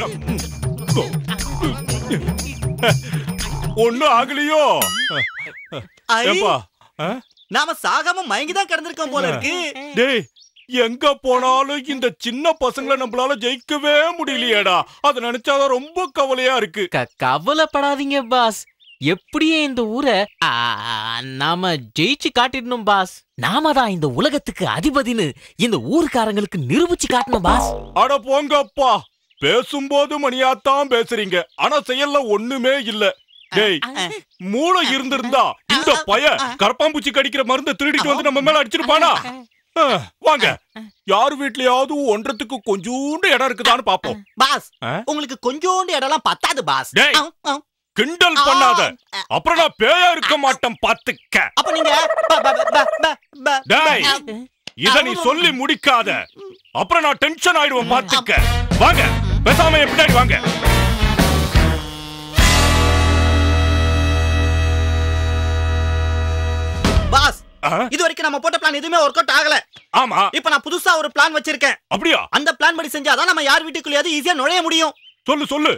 ஒண்ணும் ஆகலையோ ஐ, ஏப்பா ஆ? நாம சாகாம மயங்கி தான் கிடந்திருக்கோம் போல இருக்கு டேய் எங்க போனாலும் இந்த சின்ன பசங்களை நம்மளால ஜெயிக்கவே முடியலையேடா அத நினைச்சாதான் ரொம்ப கவலையா இருக்கு க- கவலைப்படாதீங்க பாஸ் எப்படியே இந்த ஊரை ஆ, நாம ஜெயிச்சு காட்டிடணும் பாஸ் நாம தான் இந்த உலகத்துக்கு அதிபதின்னு இந்த ஊர்க்காரங்களுக்கு நிரூபிச்சு காட்டணும் பாஸ் அட போங்கப்பா பேசும்போது மணியாத்தான் பேசுறீங்க ஆனா செயல்ல ஒண்ணுமே இல்ல டேய் மூளை இருந்திருந்தா இந்த பய கரப்பாம்பூச்சி கடிக்கிற மருந்து திருடிட்டு வந்து நம்ம மேல அடிச்சிருப்பானா ஆ, வாங்க யார் வீட்லயாவது ஒன்றத்துக்கு கொஞ்சூண்டு இடம் இருக்குதான்னு பாப்போம் பாஸ் ஆ? உங்களுக்கு கொஞ்சோண்டு இடம்லாம் பத்தாது பாஸ் டேய். ஆ, ஆ. கிண்டல் பண்ணாத அப்புறம் நான் பேயா இருக்க மாட்டேன் பாத்துக்க அப்ப நீங்க ப- ப- ப- ப- ப- டேய் இத நீ சொல்லி முடிக்காத அப்புறம் நான் டென்ஷன் ஆயிடுவேன் பாத்துக்க வாங்க பேசாம என் பின்னாடி வாங்க பாஸ் ஆ? இது வரைக்கும் நம்ம போட்ட பிளான் எதுவுமே ஒர்க் அவுட் ஆகல ஆமா இப்ப நான் புதுசா ஒரு பிளான் வச்சிருக்கேன் அப்படியா அந்த பிளான் படி செஞ்சாதான் நம்ம யார் வீட்டுக்குள்ளேயாவது ஈஸியா நுழைய முடியும் சொல்லு சொல்லு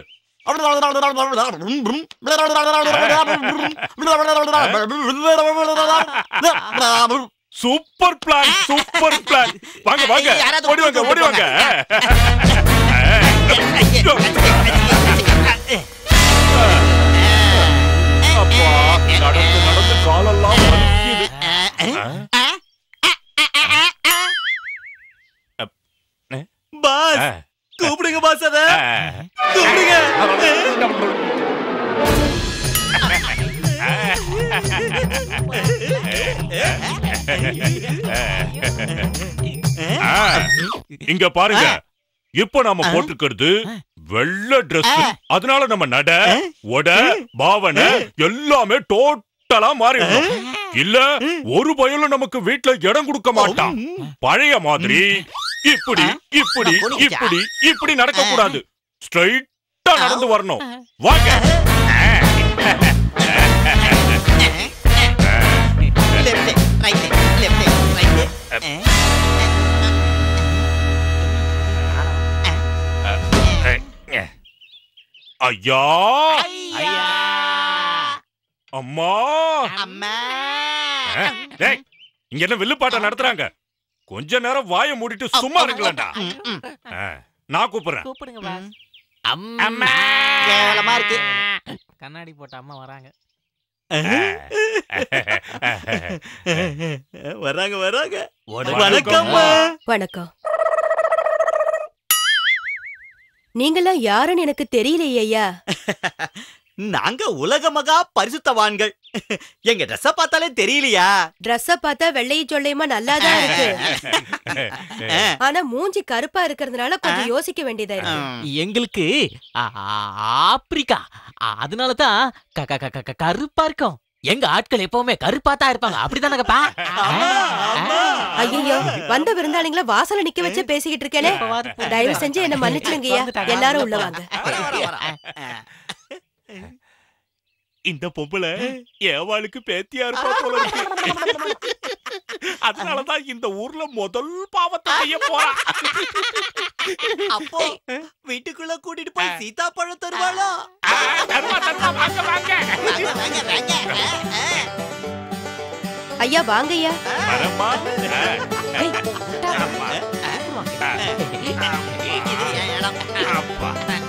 சூப்பர் பிளான் சூப்பர் பிளான் வாங்க வாங்க யாராவது ஓடி வாங்க ஓடி வாங்க அப்பா நடந்து நடந்து காலெல்லாம் வலிக்குது பாஸ் ஆ. கூப்பிடுங்க பாஸ் அத ஆ. கூப்பிடுங்க ஆ, இங்க பாருங்க இப்ப நாம போட்டுக்கிறது வெள்ளை Dress அதனால நம்ம நட உட பாவனை எல்லாமே டோட்டலா மாறிடும் இல்ல ஒரு பயலும் நமக்கு வீட்ல இடம் கொடுக்க மாட்டான் பழைய மாதிரி இப்படி இப்படி இப்படி இப்படி நடக்க கூடாது ஸ்ட்ரைட்டா நடந்து வரணும் வாங்க லெஃப்ட் ரைட் லெஃப்ட் ரைட் ஐயா அம்மா அம்மா ஆ, டேய், இங்க என்ன வில்லுப்பாட்டா நடத்துறாங்க கொஞ்ச நேரம் வாயை மூடிட்டு சும்மா இருங்களேன்டா ஆ, நான் கூப்பிடுறேன் கூப்பிடுங்க பாஸ் அம்மா கேவலமா இருக்கு கண்ணாடி போட்ட அம்மா வராங்க வராங்க வராங்க வணக்கம். வணக்கம்மா வணக்கம் நீங்களாம் யாருன்னு எனக்கு தெரியலையே ஐயா நாங்க உலக மகா பரிசுத்தவான்கள் எங்க ட்ரெஸ்ஸ பார்த்தாலே தெரியலையா ட்ரெஸ்ஸ பார்த்தா வெள்ளையும் சொல்லையுமா நல்லாதான் இருக்கு ஆனா மூஞ்சி கருப்பா இருக்கிறதுனால கொஞ்சம் யோசிக்க வேண்டியதா இருக்கு எங்களுக்கு ஆ- ஆ- ஆப்பிரிக்கா ஆ- அதனால தான் க- க- க- க- க- கருப்பா இருக்கும் எங்க ஆட்கள் எப்பவுமே கருப்பா தான் இருப்பாங்க அப்படிதானங்கப்பா ஐயோ வந்த விருந்தாளிங்கள வாசல்ல நிக்க வச்சு பேசிக்கிட்டு இருக்கேனே தயவு செஞ்சு என்ன மன்னிச்சிருங்கய்யா எல்லாரும் உள்ள வாங்க இந்த பொம்பளை ஏவாளுக்கு பேத்தியா இருப்பா போல இருக்கு அதனாலதான் இந்த ஊர்ல முதல் பாவத்தை செய்ய போறா அப்போ வீட்டுக்குள்ள கூட்டிட்டு போய் சீதா பழம் தருவாளா தருவா, தருவா, வாங்க, வாங்க. ஐயா வாங்கய்யா வரேம்மா. அப்பா.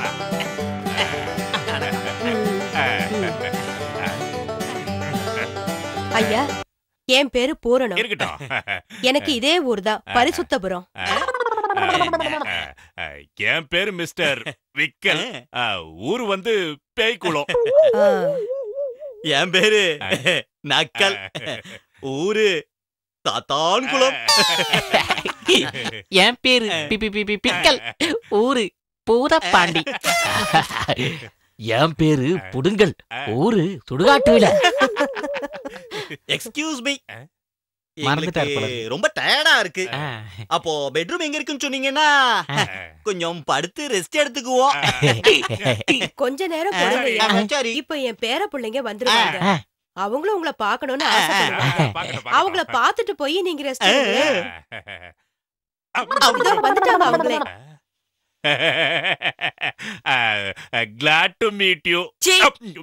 ஐயா என் பேரு பூரணம் இருக்கட்டும் எனக்கு இதே ஊர் தான் பரிசுத்தபுரம் என் பேரு மிஸ்டர் விக்கல் ஆ, ஊரு வந்து பேய்க்குளம் ஆ, என் பேரு நக்கல் ஊரு தாத்தான் குளம் என் பேரு பி- பி- பி- பி- பிக்கல் ஊரு பூதப்பாண்டி என் பேரு புடுங்கல் ஊரு சுடுகாட்டுல எக்ஸ்கியூஸ் மீ மறந்துட்டாரு போல எங்களுக்கு ரொம்ப டயர்டா இருக்கு அப்போ பெட்ரூம் எங்க இருக்குன்னு சொன்னீங்கன்னா கொஞ்சம் படுத்து ரெஸ்ட் எடுத்துக்குவோம் கொஞ்ச நேரம் பொறுங்கய்யா ஆ, சரி இப்ப என் பேர பிள்ளைங்க வந்துருவாங்க ஆ. அவங்களும் உங்களை பார்க்கணும்னு ஆசைப்படுவாங்க அவங்கள பார்த்துட்டு போய் நீங்க ரெஸ்ட் எடுங்க. இதோ வந்துட்டாங்க அவங்களே கிளாட் டு மீட் யூ சீ.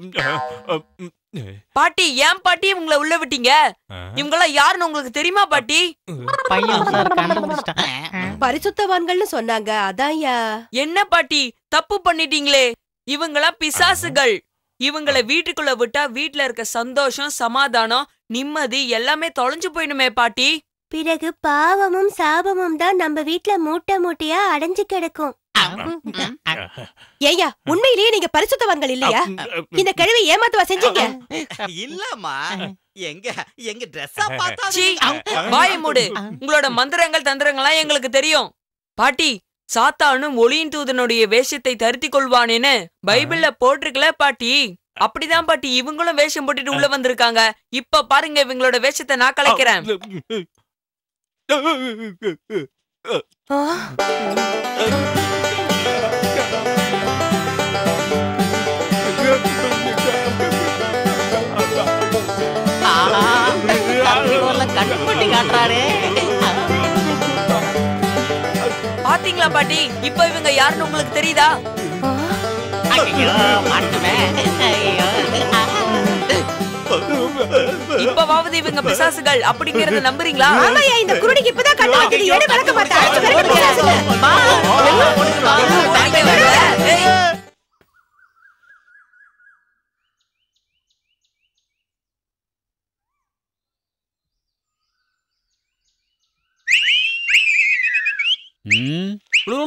பாட்டி ஏன் பாட்டி இவங்கள உள்ள விட்டீங்க இவங்கெல்லாம் யாருன்னு உங்களுக்கு தெரியுமா பாட்டி பையன் சார் கண்டுபிடிச்சிட்டான் பரிசுத்தவான்கள்னு சொன்னாங்க அதான்யா என்ன பாட்டி தப்பு பண்ணிட்டீங்களே இவங்கெல்லாம் பிசாசுகள் இவங்கள வீட்டுக்குள்ள விட்டா வீட்ல இருக்க சந்தோஷம் சமாதானம் நிம்மதி எல்லாமே தொலைஞ்சு போயிடுமே பாட்டி பிறகு பாவமும் சாபமும் தான் நம்ம வீட்ல மூட்டை மூட்டையா அடைஞ்சு கிடக்கும் ஏய்யா உண்மையிலேயே நீங்க பரிசுத்தவான்கள் இல்லையா இந்த கிழவி ஏமாத்துவா செஞ்சீங்க இல்லம்மா எங்க எங்க ட்ரெஸ்ஸா பார்த்தா சீ வாயை மூடு உங்களோட மந்திரங்கள் தந்திரங்கள்லாம் எங்களுக்கு தெரியும் பாட்டி சாத்தானும் ஒளியின் தூதனுடைய வேஷத்தை தருத்தி கொள்வானேன்னு பைபிள்ல போட்டிருக்கல பாட்டி அப்படிதான் பாட்டி இவங்களும் வேஷம் போட்டுட்டு உள்ள வந்திருக்காங்க இப்ப பாருங்க இவங்களோட வேஷத்தை நான் கலைக்கிறேன் ஆ, கட்டுப்பட்டி காட்டுறாரே பாத்தீங்களா பாட்டி இப்ப இவங்க யாருன்னு உங்களுக்கு தெரியுதா ஐயோ, மாட்டுவேன். ஐயோ. இப்பவாவது இவங்க பிசாசுகள் அப்படிங்கறத நம்புறீங்களா ஆமாய்யா இந்த குருடிக்கு இப்பதான் கண்ணு வைக்குது எடு விளக்க மாட்டா அடிச்சு விரட்டு பிசாசுங்க. வாங்க, வாங்க. ஏய், ம்?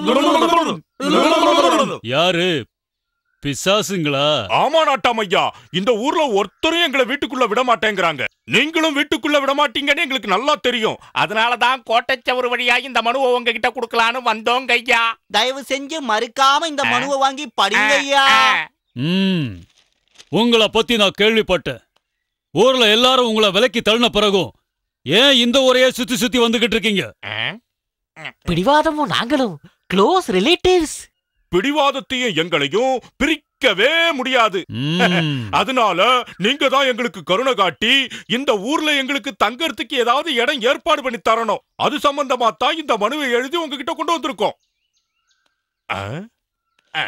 யாரு பிசாசுங்களா ஆமா நாட்டாம் ஐயா இந்த ஊர்ல ஒருத்தரும் எங்களை வீட்டுக்குள்ள விட மாட்டேங்கிறாங்க நீங்களும் வீட்டுக்குள்ள விட மாட்டீங்கன்னு எங்களுக்கு நல்லா தெரியும் அதனாலதான் கோட்டைச்சவர் வழியா இந்த மனுவை உங்ககிட்ட கொடுக்கலான்னு வந்தோங்க ஐயா தயவு செஞ்சு மறுக்காம இந்த மனுவை வாங்கி படிங்க ஐயா ம் உங்களை பத்தி நான் கேள்விப்பட்டேன் ஊர்ல எல்லாரும் உங்களை விலக்கி தள்ளின பிறகும் ஏன் இந்த ஊரையே சுத்தி சுத்தி வந்துகிட்டு இருக்கீங்க பிடிவாதமும் நாங்களும் க்ளோஸ் ரிலேட்டிவ்ஸ் பிடிவாதத்தையும் எங்களையும் பிரிக்கவே முடியாது ம். அதனால நீங்க தான் எங்களுக்கு கருணை காட்டி இந்த ஊர்ல எங்களுக்கு தங்கறதுக்கு ஏதாவது இடம் ஏற்பாடு பண்ணி தரணும் அது சம்பந்தமா தான் இந்த மனுவை எழுதி உங்ககிட்ட கொண்டு வந்திருக்கோம் ஆ? ஆ.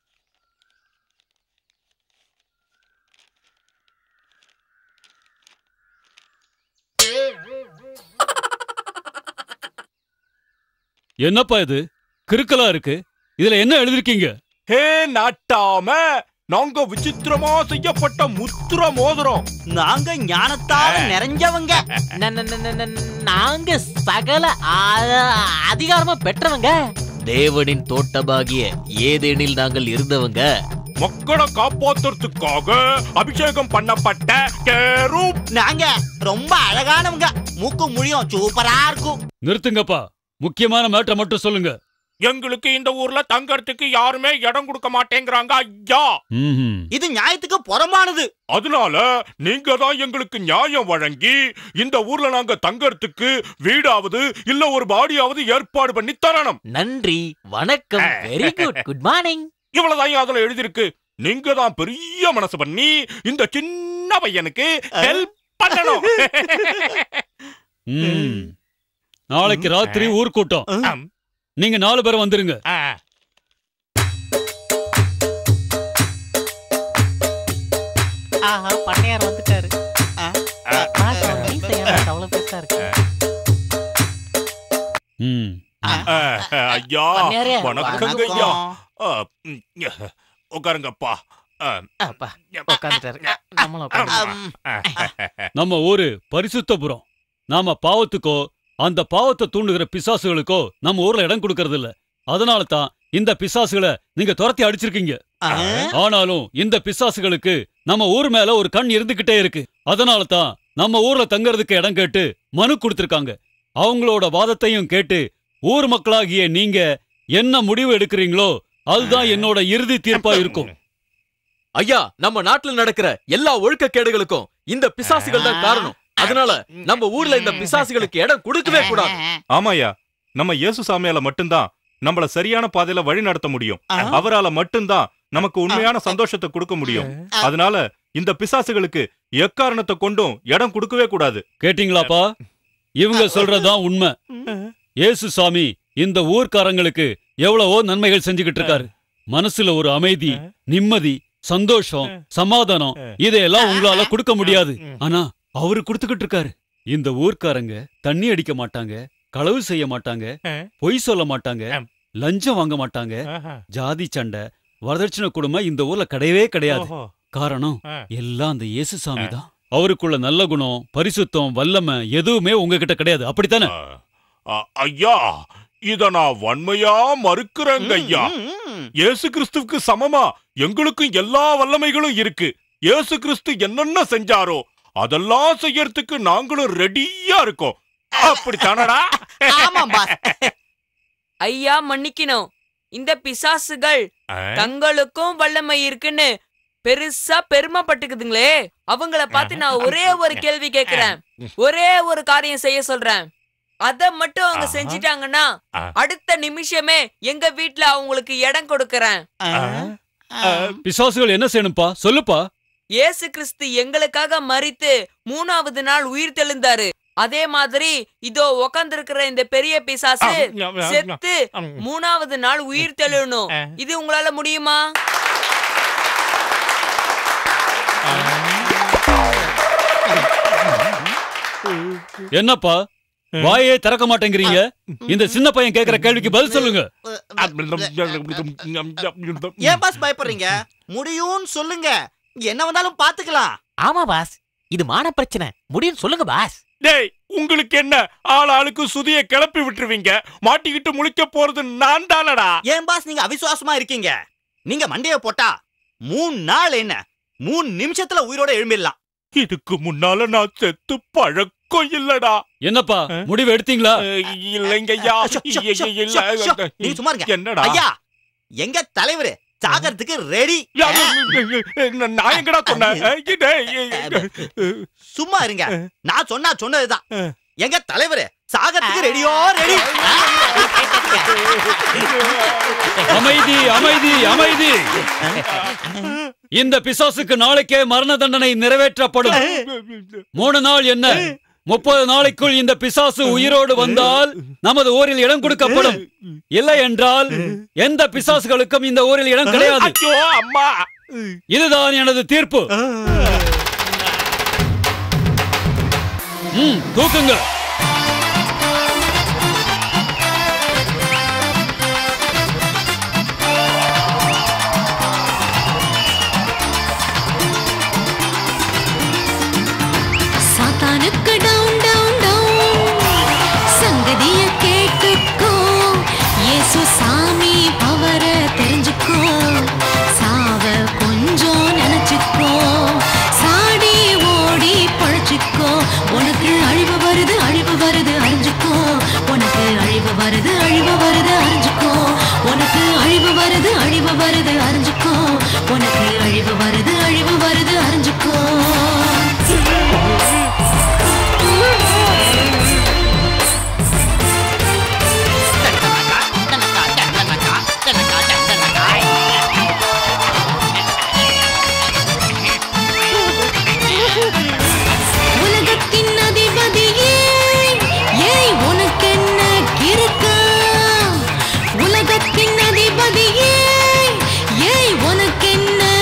என்னப்பா இது கிறுக்கலா இருக்கு இதுல என்ன எழுதிருக்கீங்க ஹே நாட்டாம நாங்க விசித்திரமா செய்யப்பட்ட முத்திர மோதிரம் நாங்க ஞானத்தால நிறைஞ்சவங்க ந- ந- ந- ந- ந- நாங்க சகல ஆ- அதிகாரமா பெற்றவங்க தேவனின் தோட்டமாகிய ஏதேனில் நாங்கள் இருந்தவங்க மக்களை காப்பாத்துறதுக்காக அபிஷேகம் பண்ணப்பட்ட கேரூப் நாங்க ரொம்ப அழகானவங்க மூக்கு முடியும் சூப்பரா இருக்கும் நிறுத்துங்கப்பா முக்கியமான மேட்டரை மட்டும் சொல்லுங்க எங்களுக்கு இந்த ஊர்ல தங்கறதுக்கு யாருமே இடம் கொடுக்க மாட்டேங்கிறாங்க ஐயா ம்ஹும். இது நியாயத்துக்கு புறம்பானது அதனால நீங்க தான் எங்களுக்கு நியாயம் வழங்கி இந்த ஊர்ல நாங்க தங்கறதுக்கு வீடாவது இல்ல ஒரு பாடியாவது ஏற்பாடு பண்ணி தரணும் நன்றி வணக்கம் வெரி குட் குட் மார்னிங் இவ்வளவுதான் அதுல எழுதியிருக்கு நீங்க தான் பெரிய மனசு பண்ணி இந்த சின்ன பையனுக்கு ஹெல்ப் பண்ணணும் ம். நாளைக்கு ராத்திரி ஊர்க்கூட்டம் ஆம். நீங்க நாலு பேர் வந்துருங்க ஆ. ஆஹா பண்ணையார் வந்துட்டாரு பாஸ், அவர் மீசை எனக்கு அவ்வளவு பெருசா இருக்கு ம். ஆ, ஐயா பண்ணையாரே, வணக்கங்க ஐயா ஆ, ம், உட்காருங்கப்பா ஆ, அப்பா உட்காந்துட்டாரு நம்மளும் உட்காந்து நம்ம ஊரு பரிசுத்தபுரம் நாம பாவத்துக்கோ அந்த பாவத்தை தூண்டுகிற பிசாசுகளுக்கோ நம்ம ஊர்ல இடம் கொடுக்கறது இல்ல அதனால தான் இந்த பிசாசுகளை நீங்க துரத்தி அடிச்சிருக்கீங்க ஆனாலும் இந்த பிசாசுகளுக்கு நம்ம ஊர் மேல ஒரு கண் இருந்துகிட்டே இருக்கு அதனால தான் நம்ம ஊர்ல தங்கறதுக்கு இடம் கேட்டு மனு கொடுத்திருக்காங்க அவங்களோட வாதத்தையும் கேட்டு ஊர் மக்களாகிய நீங்க என்ன முடிவு எடுக்கிறீங்களோ அதுதான் என்னோட இறுதி தீர்ப்பா இருக்கும் ஐயா நம்ம நாட்டுல நடக்கிற எல்லா ஒழுக்கக்கேடுகளுக்கும் இந்த பிசாசுகள் தான் காரணம் அதனால நம்ம ஊர்ல இந்த பிசாசுகளுக்கு இடம் கொடுக்கவே கூடாது ஆமாய்யா நம்ம இயேசு சாமியால மட்டும்தான் நம்மள சரியான பாதையில வழி நடத்த முடியும் அவரால மட்டும்தான் நமக்கு உண்மையான சந்தோஷத்தை கொடுக்க முடியும் அதனால இந்த பிசாசுகளுக்கு எக்காரணத்தை கொண்டும் இடம் கொடுக்கவே கூடாது கேட்டீங்களாப்பா இவங்க சொல்றதுதான் உண்மை இயேசு சாமி இந்த ஊர்க்காரங்களுக்கு எவ்வளவோ நன்மைகள் செஞ்சுக்கிட்டு இருக்காரு மனசுல ஒரு அமைதி நிம்மதி சந்தோஷம் சமாதானம் இதையெல்லாம் உங்களால கொடுக்க முடியாது ஆனா அவரு கொடுத்துக்கிட்டு இருக்காரு இந்த ஊர்க்காரங்க தண்ணி அடிக்க மாட்டாங்க களவு செய்ய மாட்டாங்க பொய் சொல்ல மாட்டாங்க லஞ்சம் வாங்க மாட்டாங்க ஜாதி சண்டை வரதட்சணை கொடுமை இந்த ஊர்ல கிடையவே கிடையாது ஓஹோ. காரணம் எல்லாம் அந்த இயேசுசாமி தான் அவருக்குள்ள நல்ல குணம் பரிசுத்தம் வல்லமை எதுவுமே உங்ககிட்ட கிடையாது அப்படித்தானே அ- ஐயா இத நான் வன்மையா மறுக்கிறேங்க ஐயா இயேசு கிறிஸ்துவுக்கு சமமா எங்களுக்கும் எல்லா வல்லமைகளும் இருக்கு இயேசு கிறிஸ்து என்னென்ன செஞ்சாரோ அதெல்லாம் செய்யறதுக்கு நாங்களும் ரெடியா இருக்கோம் அப்படித்தானடா ஐயா மன்னிக்கணும் இந்த பிசாசுகள் தங்களுக்கும் வல்லமை இருக்குன்னு பெருசா பெருமைப்பட்டுக்குதுங்களே அவங்கள பார்த்து நான் ஒரே ஒரு கேள்வி கேக்குறேன் ஒரே ஒரு காரியம் செய்ய சொல்றேன் அத மட்டும் அவங்க செஞ்சிட்டாங்கன்னா அடுத்த நிமிஷமே எங்க வீட்ல அவங்களுக்கு இடம் கொடுக்கறேன் பிசாசுகள் என்ன செய்யணும்ப்பா சொல்லுப்பா இயேசு கிறிஸ்து எங்களுக்காக மரித்து மூணாவது நாள் உயிர் தெழுந்தாரு அதே மாதிரி இதோ உக்காந்துருக்கிற இந்த பெரிய பிசாசு செத்து மூணாவது நாள் உயிர் தெழுணும் இது உங்களால முடியுமா என்னப்பா வாயே திறக்க மாட்டேங்கிறீங்க இந்த சின்ன பையன் கேக்குற கேள்விக்கு பதில் சொல்லுங்க ஏன் பாஸ் பயப்படுறீங்க முடியும்னு சொல்லுங்க என்ன வந்தாலும் பாத்துக்கலாம் ஆமா பாஸ் இது மான பிரச்சனை முடியும் சொல்லுங்க பாஸ் டேய் உங்களுக்கு என்ன ஆள் ஆளுக்கு சுதிய கிளப்பி விட்டுருவீங்க மாட்டிக்கிட்டு முழிக்க போறது நான் தானடா ஏன் பாஸ் நீங்க அவிசுவாசமா இருக்கீங்க நீங்க மண்டைய போட்டா மூணு நாள் என்ன மூணு நிமிஷத்துல உயிரோட எழும்பிடலாம் இதுக்கு முன்னால நான் செத்து பழக்கம் இல்லடா என்னப்பா முடிவு எடுத்தீங்களா இல்லைங்க ஐயா ஷோ, ஷோ, ஷோ, ஷோ, ஷோ. நீங்க சும்மா இருங்க என்னடா ஐயா எங்க தலைவரு சாகறதுக்கு ரெடி நான் எங்கடா சொன்னேன் சும்மா இருங்க நான் சொன்னா சொன்னதுதான் எங்க தலைவரு சாகறதுக்கு ரெடியோ ரெடி அமைதி அமைதி அமைதி இந்த பிசாசுக்கு நாளைக்கே மரண தண்டனை நிறைவேற்றப்படும் மூணு நாள் என்ன முப்பது நாளைக்குள் இந்த பிசாசு உயிரோடு வந்தால் நமது ஊரில் இடம் கொடுக்கப்படும் இல்லை என்றால் எந்த பிசாசுகளுக்கும் இந்த ஊரில் இடம் கிடையாது ஐயோ அம்மா இதுதான் எனது தீர்ப்பு ம், தூக்குங்க சாத்தானுக்கு டவுன் டவுன் டவுன் சங்கதிய கேட்டுக்கோ இயேசு சாமி பவர தெரிஞ்சுக்கோ சாவ கொஞ்சம் நினைச்சுக்கோ சாடி ஓடி பழச்சுக்கோ உனக்கு அழிவு வருது அழிவு வருது அறிஞ்சுக்கோ உனக்கு அழிவு வருது அழிவு வருது அறிஞ்சுக்கோ உனக்கு அழிவு வருது அழிவு வருது அறிஞ்சுக்கோ உனக்கு அழிவு வருது அழிவு வருது அறிஞ்சுக்கோ உலகத்தின் அதிபதியே ஏய் உனக்கென்ன கிறுக்கா உலகத்தின் அதிபதியே ஏய் உனக்கென்ன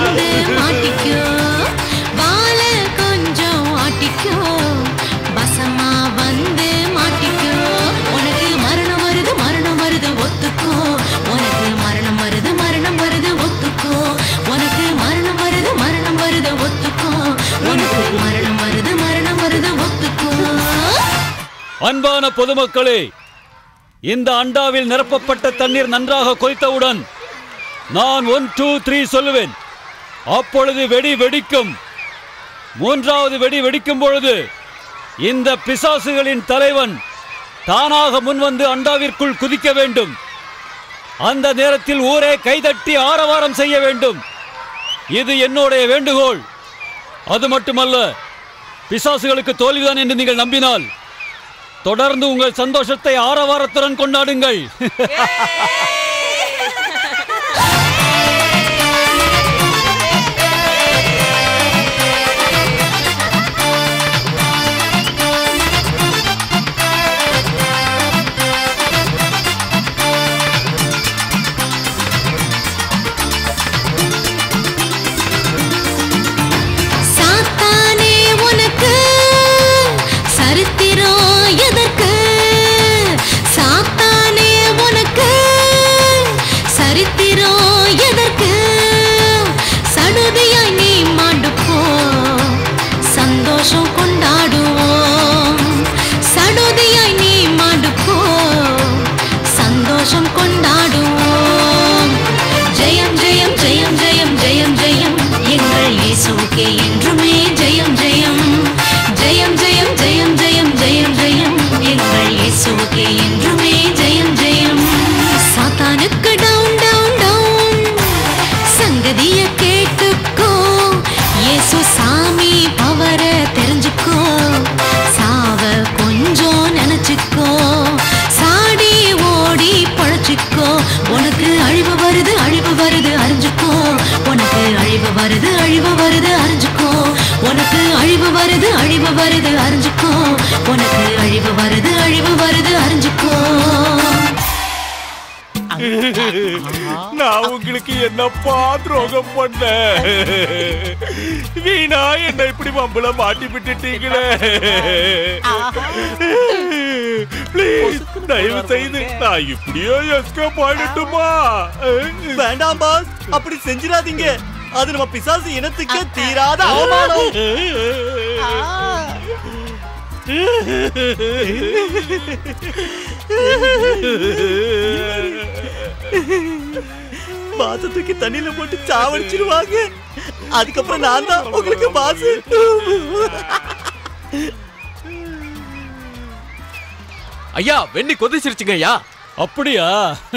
வந்து மாட்டிக்கோ வாழ கொஞ்சம் ஆட்டிக்கோ வசமா வந்து மாட்டிக்கோ உனக்கு மரணம் வருது மரணம் வருது ஒத்துக்கோ உனக்கு மரணம் வருது மரணம் வருது ஒத்துக்கோ உனக்கு மரணம் வருது மரணம் வருது ஒத்துக்கோ உனக்கு மரணம் வருது மரணம் வருது ஒத்துக்கோ அன்பான பொதுமக்களே இந்த அண்டாவில் நிரப்பப்பட்ட தண்ணீர் நன்றாக கொதித்தவுடன் நான் ஒன் டூ த்ரீ சொல்லுவேன் அப்பொழுது வெடி வெடிக்கும் மூன்றாவது வெடி வெடிக்கும் பொழுது இந்த பிசாசுகளின் தலைவன் தானாக முன்வந்து அண்டாவிற்குள் குதிக்க வேண்டும் அந்த நேரத்தில் ஊரே கைதட்டி ஆரவாரம் செய்ய வேண்டும் இது என்னுடைய வேண்டுகோள் அது மட்டுமல்ல பிசாசுகளுக்கு தோல்விதான் என்று நீங்கள் நம்பினால் தொடர்ந்து உங்கள் சந்தோஷத்தை ஆரவாரத்துடன் கொண்டாடுங்கள் சாத்தானே உனக்கு சரித்திரம் எதற்கு சாத்தானே உனக்கு சரித்திரம் எதற்கு சடுதியாய் நீ மாண்டு போ சந்தோஷம் கொண்டாடுவோம் சடுதியாய் நீ மாண்டு போ சந்தோஷம் கொண்டாடுவோம் ஜெயம் ஜெயம் ஜெயம் ஜெயம் ஜெயம் ஜெயம் எங்கள் இயேசுக்கே என்றுமே ஜெயம் ஜெயம் ஜெயம் ஜெயம் ஜெயம் ஜெயம் ஜெயம் ஜெயம் எங்கள் இயேசுக்கே என்றுமே ஜெயம் ஜெயம் சாத்தானுக்கு டவுன் டவுன் டவுன் சங்கதிய கேட்டுக்கோ இயேசு சாமி பவர தெரிஞ்சுக்கோ சாவ கொஞ்சம் நினைச்சுக்கோ சாடி ஓடி பழச்சுக்கோ உனக்கு அழிவு வருது அழிவு வருது அறிஞ்சுக்கோ உனக்கு அழிவு வருது அழிவு வருது அறிஞ்சுக்கோ உனக்கு அழிவு வருது அழிவு வருது அறிஞ்சுக்கோ உனக்கு அழிவு வருது அழிவு வருது அறிஞ்சுக்கோ நான் உங்களுக்கு என்னப்பா துரோகம் பண்ண வீணா என்ன இப்படி மம்பள மாட்டி விட்டுட்டீங்களே ப்ளீஸ் தயவு செய்து நான் இப்படியே எஸ்கேப் ஆயிடட்டுமா வேண்டாம் பாஸ் அப்படி செஞ்சிடாதீங்க அது நம்ம பிசாசு இனத்துக்கே தீராத அவமானம் பாச தூக்கி தண்ணியில போட்டு சாவடிச்சிருவாங்க அதுக்கப்புறம் நான் தான் உங்களுக்கு பாசு ஐயா வெண்ணி கொதிச்சிருச்சுங்க ஐயா அப்படியா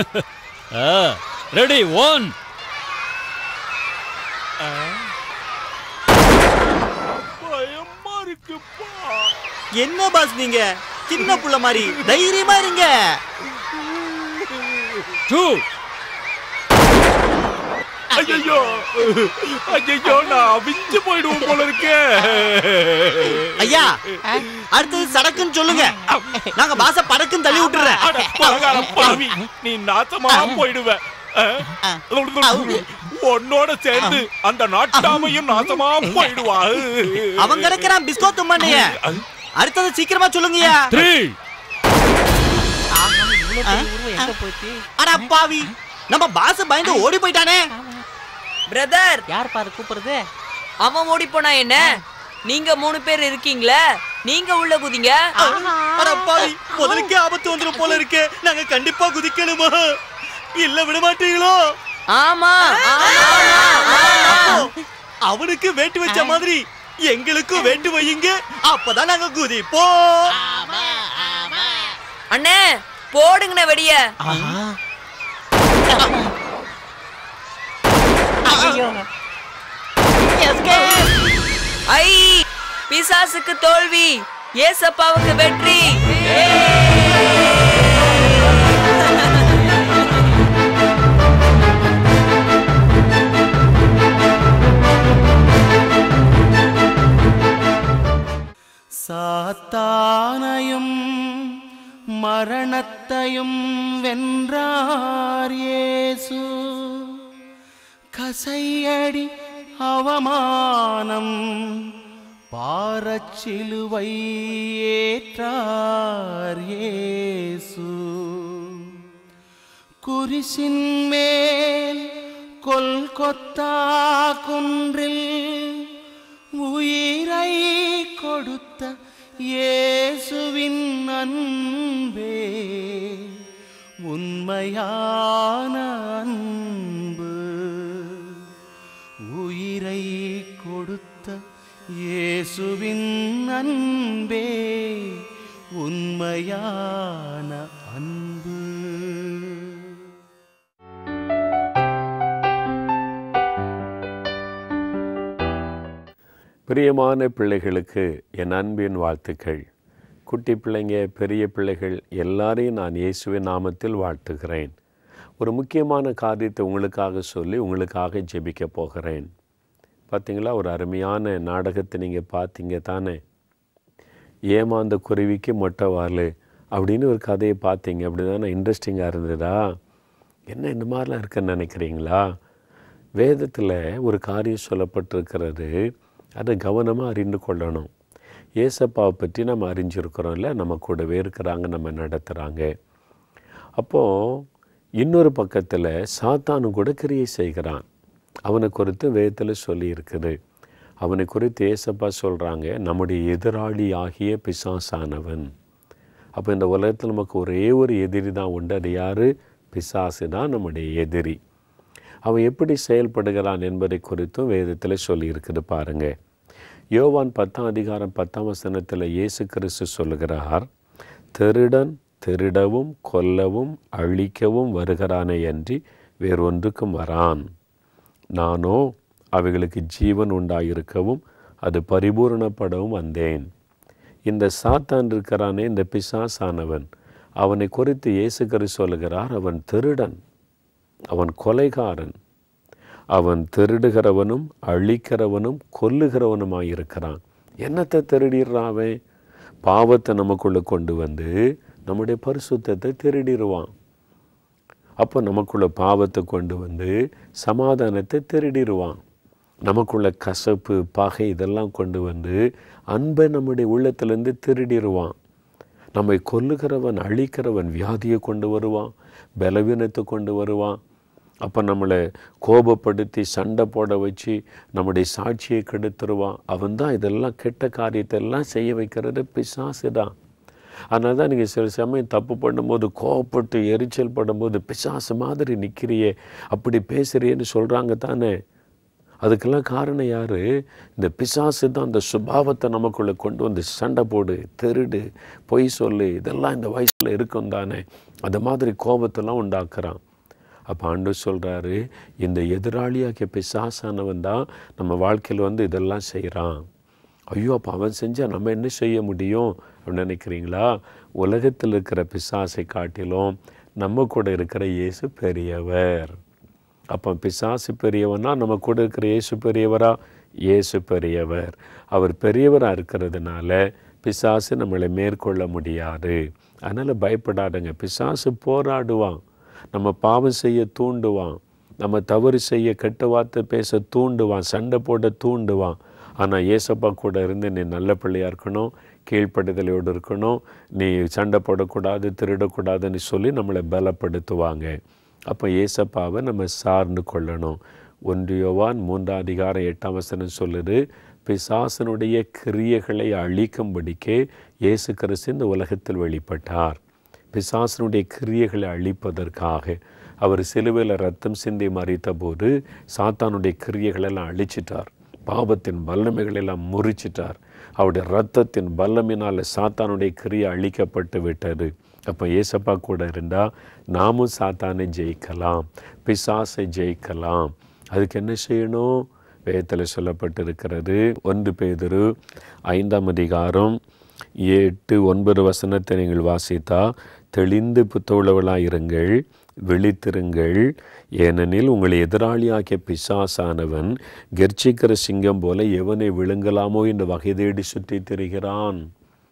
ரெடி ஒன் பயமா இருக்குப்பா என்ன பாஸ் நீங்க சின்ன புள்ள மாதிரி தைரியமா இருங்க டூ ஐயோ ஐயோ நான் அவிஞ்சு போயிடுவோம் போல இருக்கே ஐயா அடுத்தது சடக்குன்னு சொல்லுங்க நாங்க பாச படக்குன்னு தள்ளி விட்டுறேன் அட பலகார பாவி நீ நாசமா போயிடுவ அஹ்? உன்னோட சேர்ந்து அந்த நாட்டாமையும் நாசமா போயிடுவா அவன் கிடக்குறான் பிஸ்கோ தும்மண்ணைய அடுத்தது சீக்கிரமா சொல்லுங்கய்யா த்ரீ அட பாவி நம்ம பாஸ் பயந்து ஓடி போயிட்டானே பிரதர் யார் பாரு கூப்பிடுறது அவன் ஓடி போனா என்ன நீங்க மூணு பேர் இருக்கீங்களே நீங்க உள்ள குதிங்க அட பாவி முதலுக்கே ஆபத்து வந்துரும் போல இருக்கே நாங்க கண்டிப்பா குதிக்கணுமா இல்ல விட மாட்டீங்களோ ஆமா அப்போ, அவனுக்கு வேட்டு வச்ச மாதிரி எங்களுக்கும் வேட்டு வையுங்க அப்பதான் நாங்க குதிப்போம் அண்ணே போடுங்கண்ணே வெடிய ஐ பிசாசுக்கு தோல்வி ஏசப்பாவுக்கு வெற்றி சாத்தானையும் மரணத்தையும் வென்றார் இயேசு கசையடி அவமானம் பாரச்சிலுவை ஏற்றார் இயேசு குரிசின் மேல் கொல்கொத்தா குன்றில் உயிரை கொடுத்த இயேசுவின் அன்பே உண்மையான அன்பு உயிரை கொடுத்த இயேசுவின் அன்பே உண்மையான அன்பு பிரியமான பிள்ளைகளுக்கு என் அன்பின் வாழ்த்துக்கள் குட்டி பிள்ளைங்க பெரிய பிள்ளைகள் எல்லாரையும் நான் இயேசுவின் நாமத்தில் வாழ்த்துகிறேன் ஒரு முக்கியமான காரியத்தை உங்களுக்காக சொல்லி உங்களுக்காக ஜெபிக்க போகிறேன் பார்த்தீங்களா ஒரு அருமையான நாடகத்தை நீங்கள் பார்த்தீங்க தானே ஏமாந்த குருவிக்கு மொட்டை வால் அப்படின்னு ஒரு கதையை பார்த்தீங்க அப்படி தானே இன்ட்ரெஸ்டிங்காக இருந்ததா என்ன இந்த மாதிரிலாம் இருக்குன்னு நினைக்கிறீங்களா வேதத்தில் ஒரு காரியம் சொல்லப்பட்டிருக்கிறது அதை கவனமாக அறிந்து கொள்ளணும் ஏசப்பாவை பற்றி நம்ம அறிஞ்சிருக்கிறோம்ல நம்ம கூடவே இருக்கிறாங்க நம்ம நடத்துகிறாங்க அப்போது இன்னொரு பக்கத்தில் சாத்தானு கூட கிரியை செய்கிறான் அவனை குறித்து வேதத்தில் சொல்லியிருக்குது அவனை குறித்து ஏசப்பா சொல்கிறாங்க நம்முடைய எதிராளி ஆகிய பிசாசானவன் அப்போ இந்த உலகத்தில் நமக்கு ஒரே ஒரு எதிரி தான் உண்டு அது யார் பிசாசு தான் நம்முடைய எதிரி அவன் எப்படி செயல்படுகிறான் என்பதை குறித்தும் வேதத்தில் சொல்லியிருக்குது பாருங்க யோவான் பத்தாம் அதிகாரம் பத்தாம் வசனத்தில் இயேசு கிறிஸ்து சொல்லுகிறார் திருடன் திருடவும் கொல்லவும் அழிக்கவும் வருகிறானே அன்றி வேறொன்றுக்கும் வரான் நானோ அவைகளுக்கு ஜீவன் உண்டாயிருக்கவும் அது பரிபூரணப்படவும் வந்தேன் இந்த சாத்தான் இருக்கிறானே இந்த பிசாசானவன் அவனை குறித்து இயேசு கிறிஸ்து சொல்லுகிறார் அவன் திருடன் அவன் கொலைகாரன் அவன் திருடுகிறவனும் அழிக்கிறவனும் கொல்லுகிறவனுமாயிருக்கிறான் என்னத்தை திருடிடுறான் அவன் பாவத்தை நமக்குள்ளே கொண்டு வந்து நம்முடைய பரிசுத்தத்தை திருடிடுவான் அப்போ நமக்குள்ள பாவத்தை கொண்டு வந்து சமாதானத்தை திருடிடுவான் நமக்குள்ள கசப்பு பகை இதெல்லாம் கொண்டு வந்து அன்பை நம்முடைய உள்ளத்திலேருந்து திருடிடுவான் நம்மை கொல்லுகிறவன் அழிக்கிறவன் வியாதியை கொண்டு வருவான் பலவீனத்தை கொண்டு வருவான் அப்போ நம்மளை கோபப்படுத்தி சண்டை போட வச்சு நம்முடைய சாட்சியை கெடுத்துருவான் அவன் தான் இதெல்லாம் கெட்ட காரியத்தை எல்லாம் செய்ய வைக்கிறது பிசாசு தான் அதனால தான் நீங்கள் சில சமயம் தப்பு பண்ணும்போது கோவப்பட்டு எரிச்சல் படும்போது பிசாசு மாதிரி நிற்கிறியே அப்படி பேசுறியேன்னு சொல்கிறாங்க தானே அதுக்கெல்லாம் காரணம் யார் இந்த பிசாசு தான் அந்த சுபாவத்தை நமக்குள்ளே கொண்டு வந்து சண்டை போடு திருடு பொய் சொல்லு இதெல்லாம் இந்த வயசில் இருக்கும் தானே அது மாதிரி கோபத்தெல்லாம் உண்டாக்குறான் அப்போ ஆண்டு சொல்கிறாரு இந்த எதிராளியாகிய பிசாசானவன் தான் நம்ம வாழ்க்கையில் வந்து இதெல்லாம் செய்கிறான் ஐயோ அப்போ அவன் செஞ்சால் நம்ம என்ன செய்ய முடியும் அப்படின்னு நினைக்கிறீங்களா உலகத்தில் இருக்கிற பிசாசை காட்டிலும் நம்ம கூட இருக்கிற இயேசு பெரியவர் அப்போ பிசாசு பெரியவனா நம்ம கூட இருக்கிற இயேசு பெரியவரா இயேசு பெரியவர் அவர் பெரியவராக இருக்கிறதுனால பிசாசு நம்மளை மேற்கொள்ள முடியாது அதனால் பயப்படாதுங்க பிசாசு போராடுவான் நம்ம பாவம் செய்ய தூண்டுவான் நம்ம தவறு செய்ய கெட்ட வார்த்தை பேச தூண்டுவான் சண்டை போட தூண்டுவான் ஆனால் ஏசப்பா கூட இருந்து நீ நல்ல பிள்ளையாக இருக்கணும் கீழ்ப்படுதலையோடு இருக்கணும் நீ சண்டை போடக்கூடாது திருடக்கூடாதுன்னு சொல்லி நம்மளை பலப்படுத்துவாங்க அப்போ ஏசப்பாவை நம்ம சார்ந்து கொள்ளணும் ஒன்றியோவான் மூன்றாம் அதிகாரம் எட்டாம் வசனம் சொல்லுது பிசாசனுடைய கிரியைகளை அழிக்கும்படிக்கே இயேசு கிறிஸ்து இந்த உலகத்தில் வெளிப்பட்டார் பிசாசனுடைய கிரியைகளை அழிப்பதற்காக அவர் சிலுவையில் ரத்தம் சிந்தி மறித்த போது சாத்தானுடைய கிரியைகளெல்லாம் அழிச்சிட்டார் பாவத்தின் வல்லமைகளெல்லாம் முறிச்சிட்டார் அவருடைய ரத்தத்தின் வல்லமினால் சாத்தானுடைய கிரியை அழிக்கப்பட்டு விட்டது அப்போ ஏசப்பா கூட இருந்தால் நாமும் சாத்தானை ஜெயிக்கலாம் பிசாசை ஜெயிக்கலாம் அதுக்கு என்ன செய்யணும் வேதத்தில் சொல்லப்பட்டிருக்கிறது ஒன்று பேதுரு ஐந்தாம் அதிகாரம் எட்டு ஒன்பது வசனத்தை நீங்கள் வாசித்தா தெளிந்து புத்தவுள்ளவளாக இருங்கள் விழித்திருங்கள் ஏனெனில் உங்களை எதிராளியாகிய பிசாசானவன் கெர்ச்சிக்கிற சிங்கம் போல எவனை விழுங்கலாமோ என்று வகை தேடி சுற்றி திரிகிறான்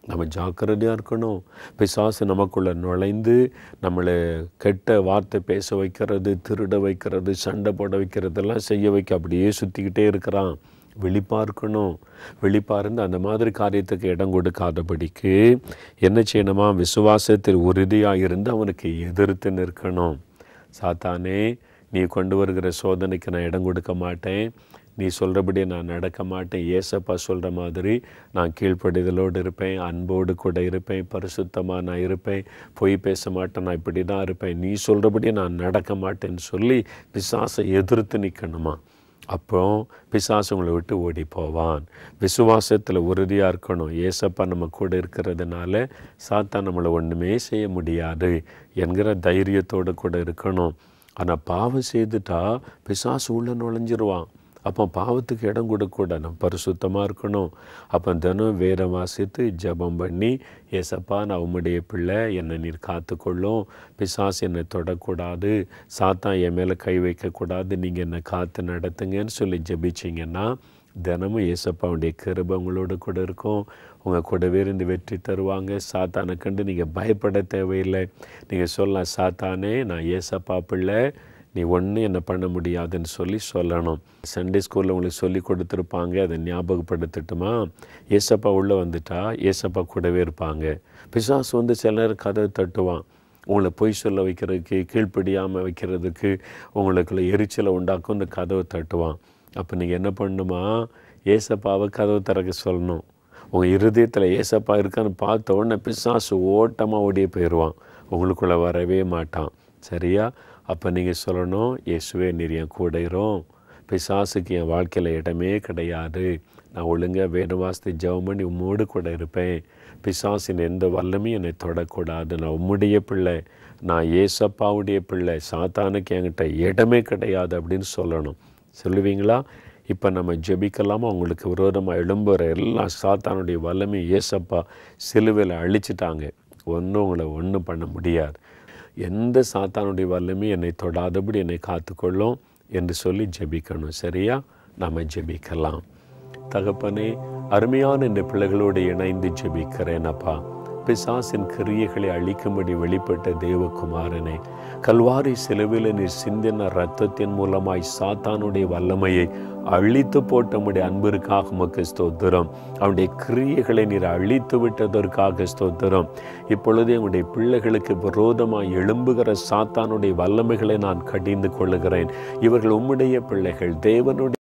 நம்ம ஜாக்கிரதையாக இருக்கணும் பிசாசு நமக்குள்ளே நுழைந்து நம்மளை கெட்ட வார்த்தை பேச வைக்கிறது திருட வைக்கிறது சண்டை போட வைக்கிறதெல்லாம் செய்ய வைக்க அப்படியே சுற்றிக்கிட்டே இருக்கிறான் விழிப்பாக இருக்கணும் விழிப்பாக இருந்து அந்த மாதிரி காரியத்துக்கு இடம் கொடுக்காதபடிக்கு என்ன செய்யணுமா விசுவாசத்தில் உறுதியாக இருந்து அவனுக்கு எதிர்த்து நிற்கணும் சாத்தானே நீ கொண்டு வருகிற சோதனைக்கு நான் இடம் கொடுக்க மாட்டேன் நீ சொல்கிறபடி நான் நடக்க மாட்டேன் ஏசப்பா சொல்கிற மாதிரி நான் கீழ்ப்படிதலோடு இருப்பேன் அன்போடு கூட இருப்பேன் பரிசுத்தமாக நான் இருப்பேன் பொய் பேச மாட்டேன் நான் இப்படி தான் இருப்பேன் நீ சொல்கிறபடி நான் நடக்க மாட்டேன்னு சொல்லி பிசாசை எதிர்த்து நிற்கணுமா அப்போ பிசாசு உங்களை விட்டு ஓடி போவான் விசுவாசத்தில் உறுதியாக இருக்கணும் ஏசப்பா நம்ம கூட இருக்கிறதுனால சாத்தா நம்மளை ஒன்றுமே செய்ய முடியாது என்கிற தைரியத்தோடு கூட இருக்கணும் ஆனால் பாவம் செய்துட்டா பிசாசு உள்ள நுழைஞ்சிருவான் அப்போ பாவத்துக்கு இடம் கொடுக்கக்கூடாது நம்ம பரிசுத்தமாக இருக்கணும் அப்போ தினம் வேதம் வாசித்து ஜெபம் பண்ணி ஏசப்பா நான் உம்முடைய பிள்ளை என்னை நீர் காத்துக்கொள்ளும் பிசாசு என்னை தொடக்கூடாது சாத்தான் என் மேலே கை வைக்கக்கூடாது நீங்கள் என்னை காத்து நடத்துங்கன்னு சொல்லி ஜெபிச்சிங்கன்னா தினமும் ஏசப்பாவுடைய கிருபை உங்களோட கூட இருக்கும் உங்கள் கூடவே இருந்து வெற்றி தருவாங்க சாத்தானை கண்டு நீங்கள் பயப்பட தேவையில்லை நீங்கள் சொல்லலாம் சாத்தானே நான் ஏசப்பா பிள்ளை நீ ஒன்றும் என்ன பண்ண முடியாதுன்னு சொல்லி சொல்லணும் சண்டே ஸ்கூலில் உங்களுக்கு சொல்லி கொடுத்துருப்பாங்க அதை ஞாபகப்படுத்தட்டுமா ஏசப்பா உள்ளே வந்துட்டா ஏசப்பா கூடவே இருப்பாங்க பிசாசு வந்து சில நேரம் கதவை தட்டுவான் உங்களை பொய் சொல்ல வைக்கிறதுக்கு கீழ்ப்படியாமல் வைக்கிறதுக்கு உங்களுக்குள்ள எரிச்சலை உண்டாக்கும் இந்த கதவை தட்டுவான் அப்போ நீங்கள் என்ன பண்ணணுமா ஏசப்பாவை கதவை திறக்க சொல்லணும் உங்கள் இருதயத்தில் ஏசப்பா இருக்கான்னு பார்த்த உடனே பிசாசு ஓட்டமாக ஓடியே போயிடுவான் உங்களுக்குள்ளே வரவே மாட்டான் சரியா அப்போ நீங்கள் சொல்லணும் இயேசுவே நீர் என் கூட இரும் பிசாசுக்கு என் வாழ்க்கையில் இடமே கிடையாது நான் ஒழுங்காக வேத வாசத்தை ஜெபம் பண்ணி உம்மோடு கூட இருப்பேன் பிசாசின் எந்த வல்லமையும் என்னை தொடக்கூடாது நான் உம்முடைய பிள்ளை நான் ஏசப்பாவுடைய பிள்ளை சாத்தானுக்கு என்கிட்ட இடமே கிடையாது அப்படின்னு சொல்லணும் சொல்லுவீங்களா இப்போ நம்ம ஜெபிக்கலாமா அவங்களுக்கு விரோதமாக எழும்புற எல்லா சாத்தானுடைய வல்லமை ஏசப்பா சிலுவையில் அழிச்சிட்டாங்க ஒன்றும் உங்களை ஒன்றும் பண்ண முடியாது எந்த சாத்தானுடைய வல்லமே என்னை தொடாதபடி என்னை காத்துக்கொள்ளும் என்று சொல்லி ஜெபிக்கணும் சரியா நாம் ஜெபிக்கலாம் தகப்பனே அருமையான இந்த பிள்ளைகளோடு இணைந்து ஜெபிக்கிறேன் அப்பா பிசாசின் கிரியைகளை அழிக்கும்படி வெளிப்பட்ட தேவகுமாரனே கல்வாரி சிலுவையில் நீர் சிந்தின ரத்தத்தின் மூலமாய் சாத்தானுடைய வல்லமையை அழித்து போட்டமுடைய அன்பிற்காக உமக்கு ஸ்தோத்திரம் அவனுடைய கிரியைகளை நீர் அழித்து விட்டதற்காக ஸ்தோத்திரம் இப்பொழுது எங்களுடைய பிள்ளைகளுக்கு விரோதமாய் எழும்புகிற சாத்தானுடைய வல்லமைகளை நான் கடிந்து கொள்ளுகிறேன் இவர்கள் உம்முடைய பிள்ளைகள் தேவனுடைய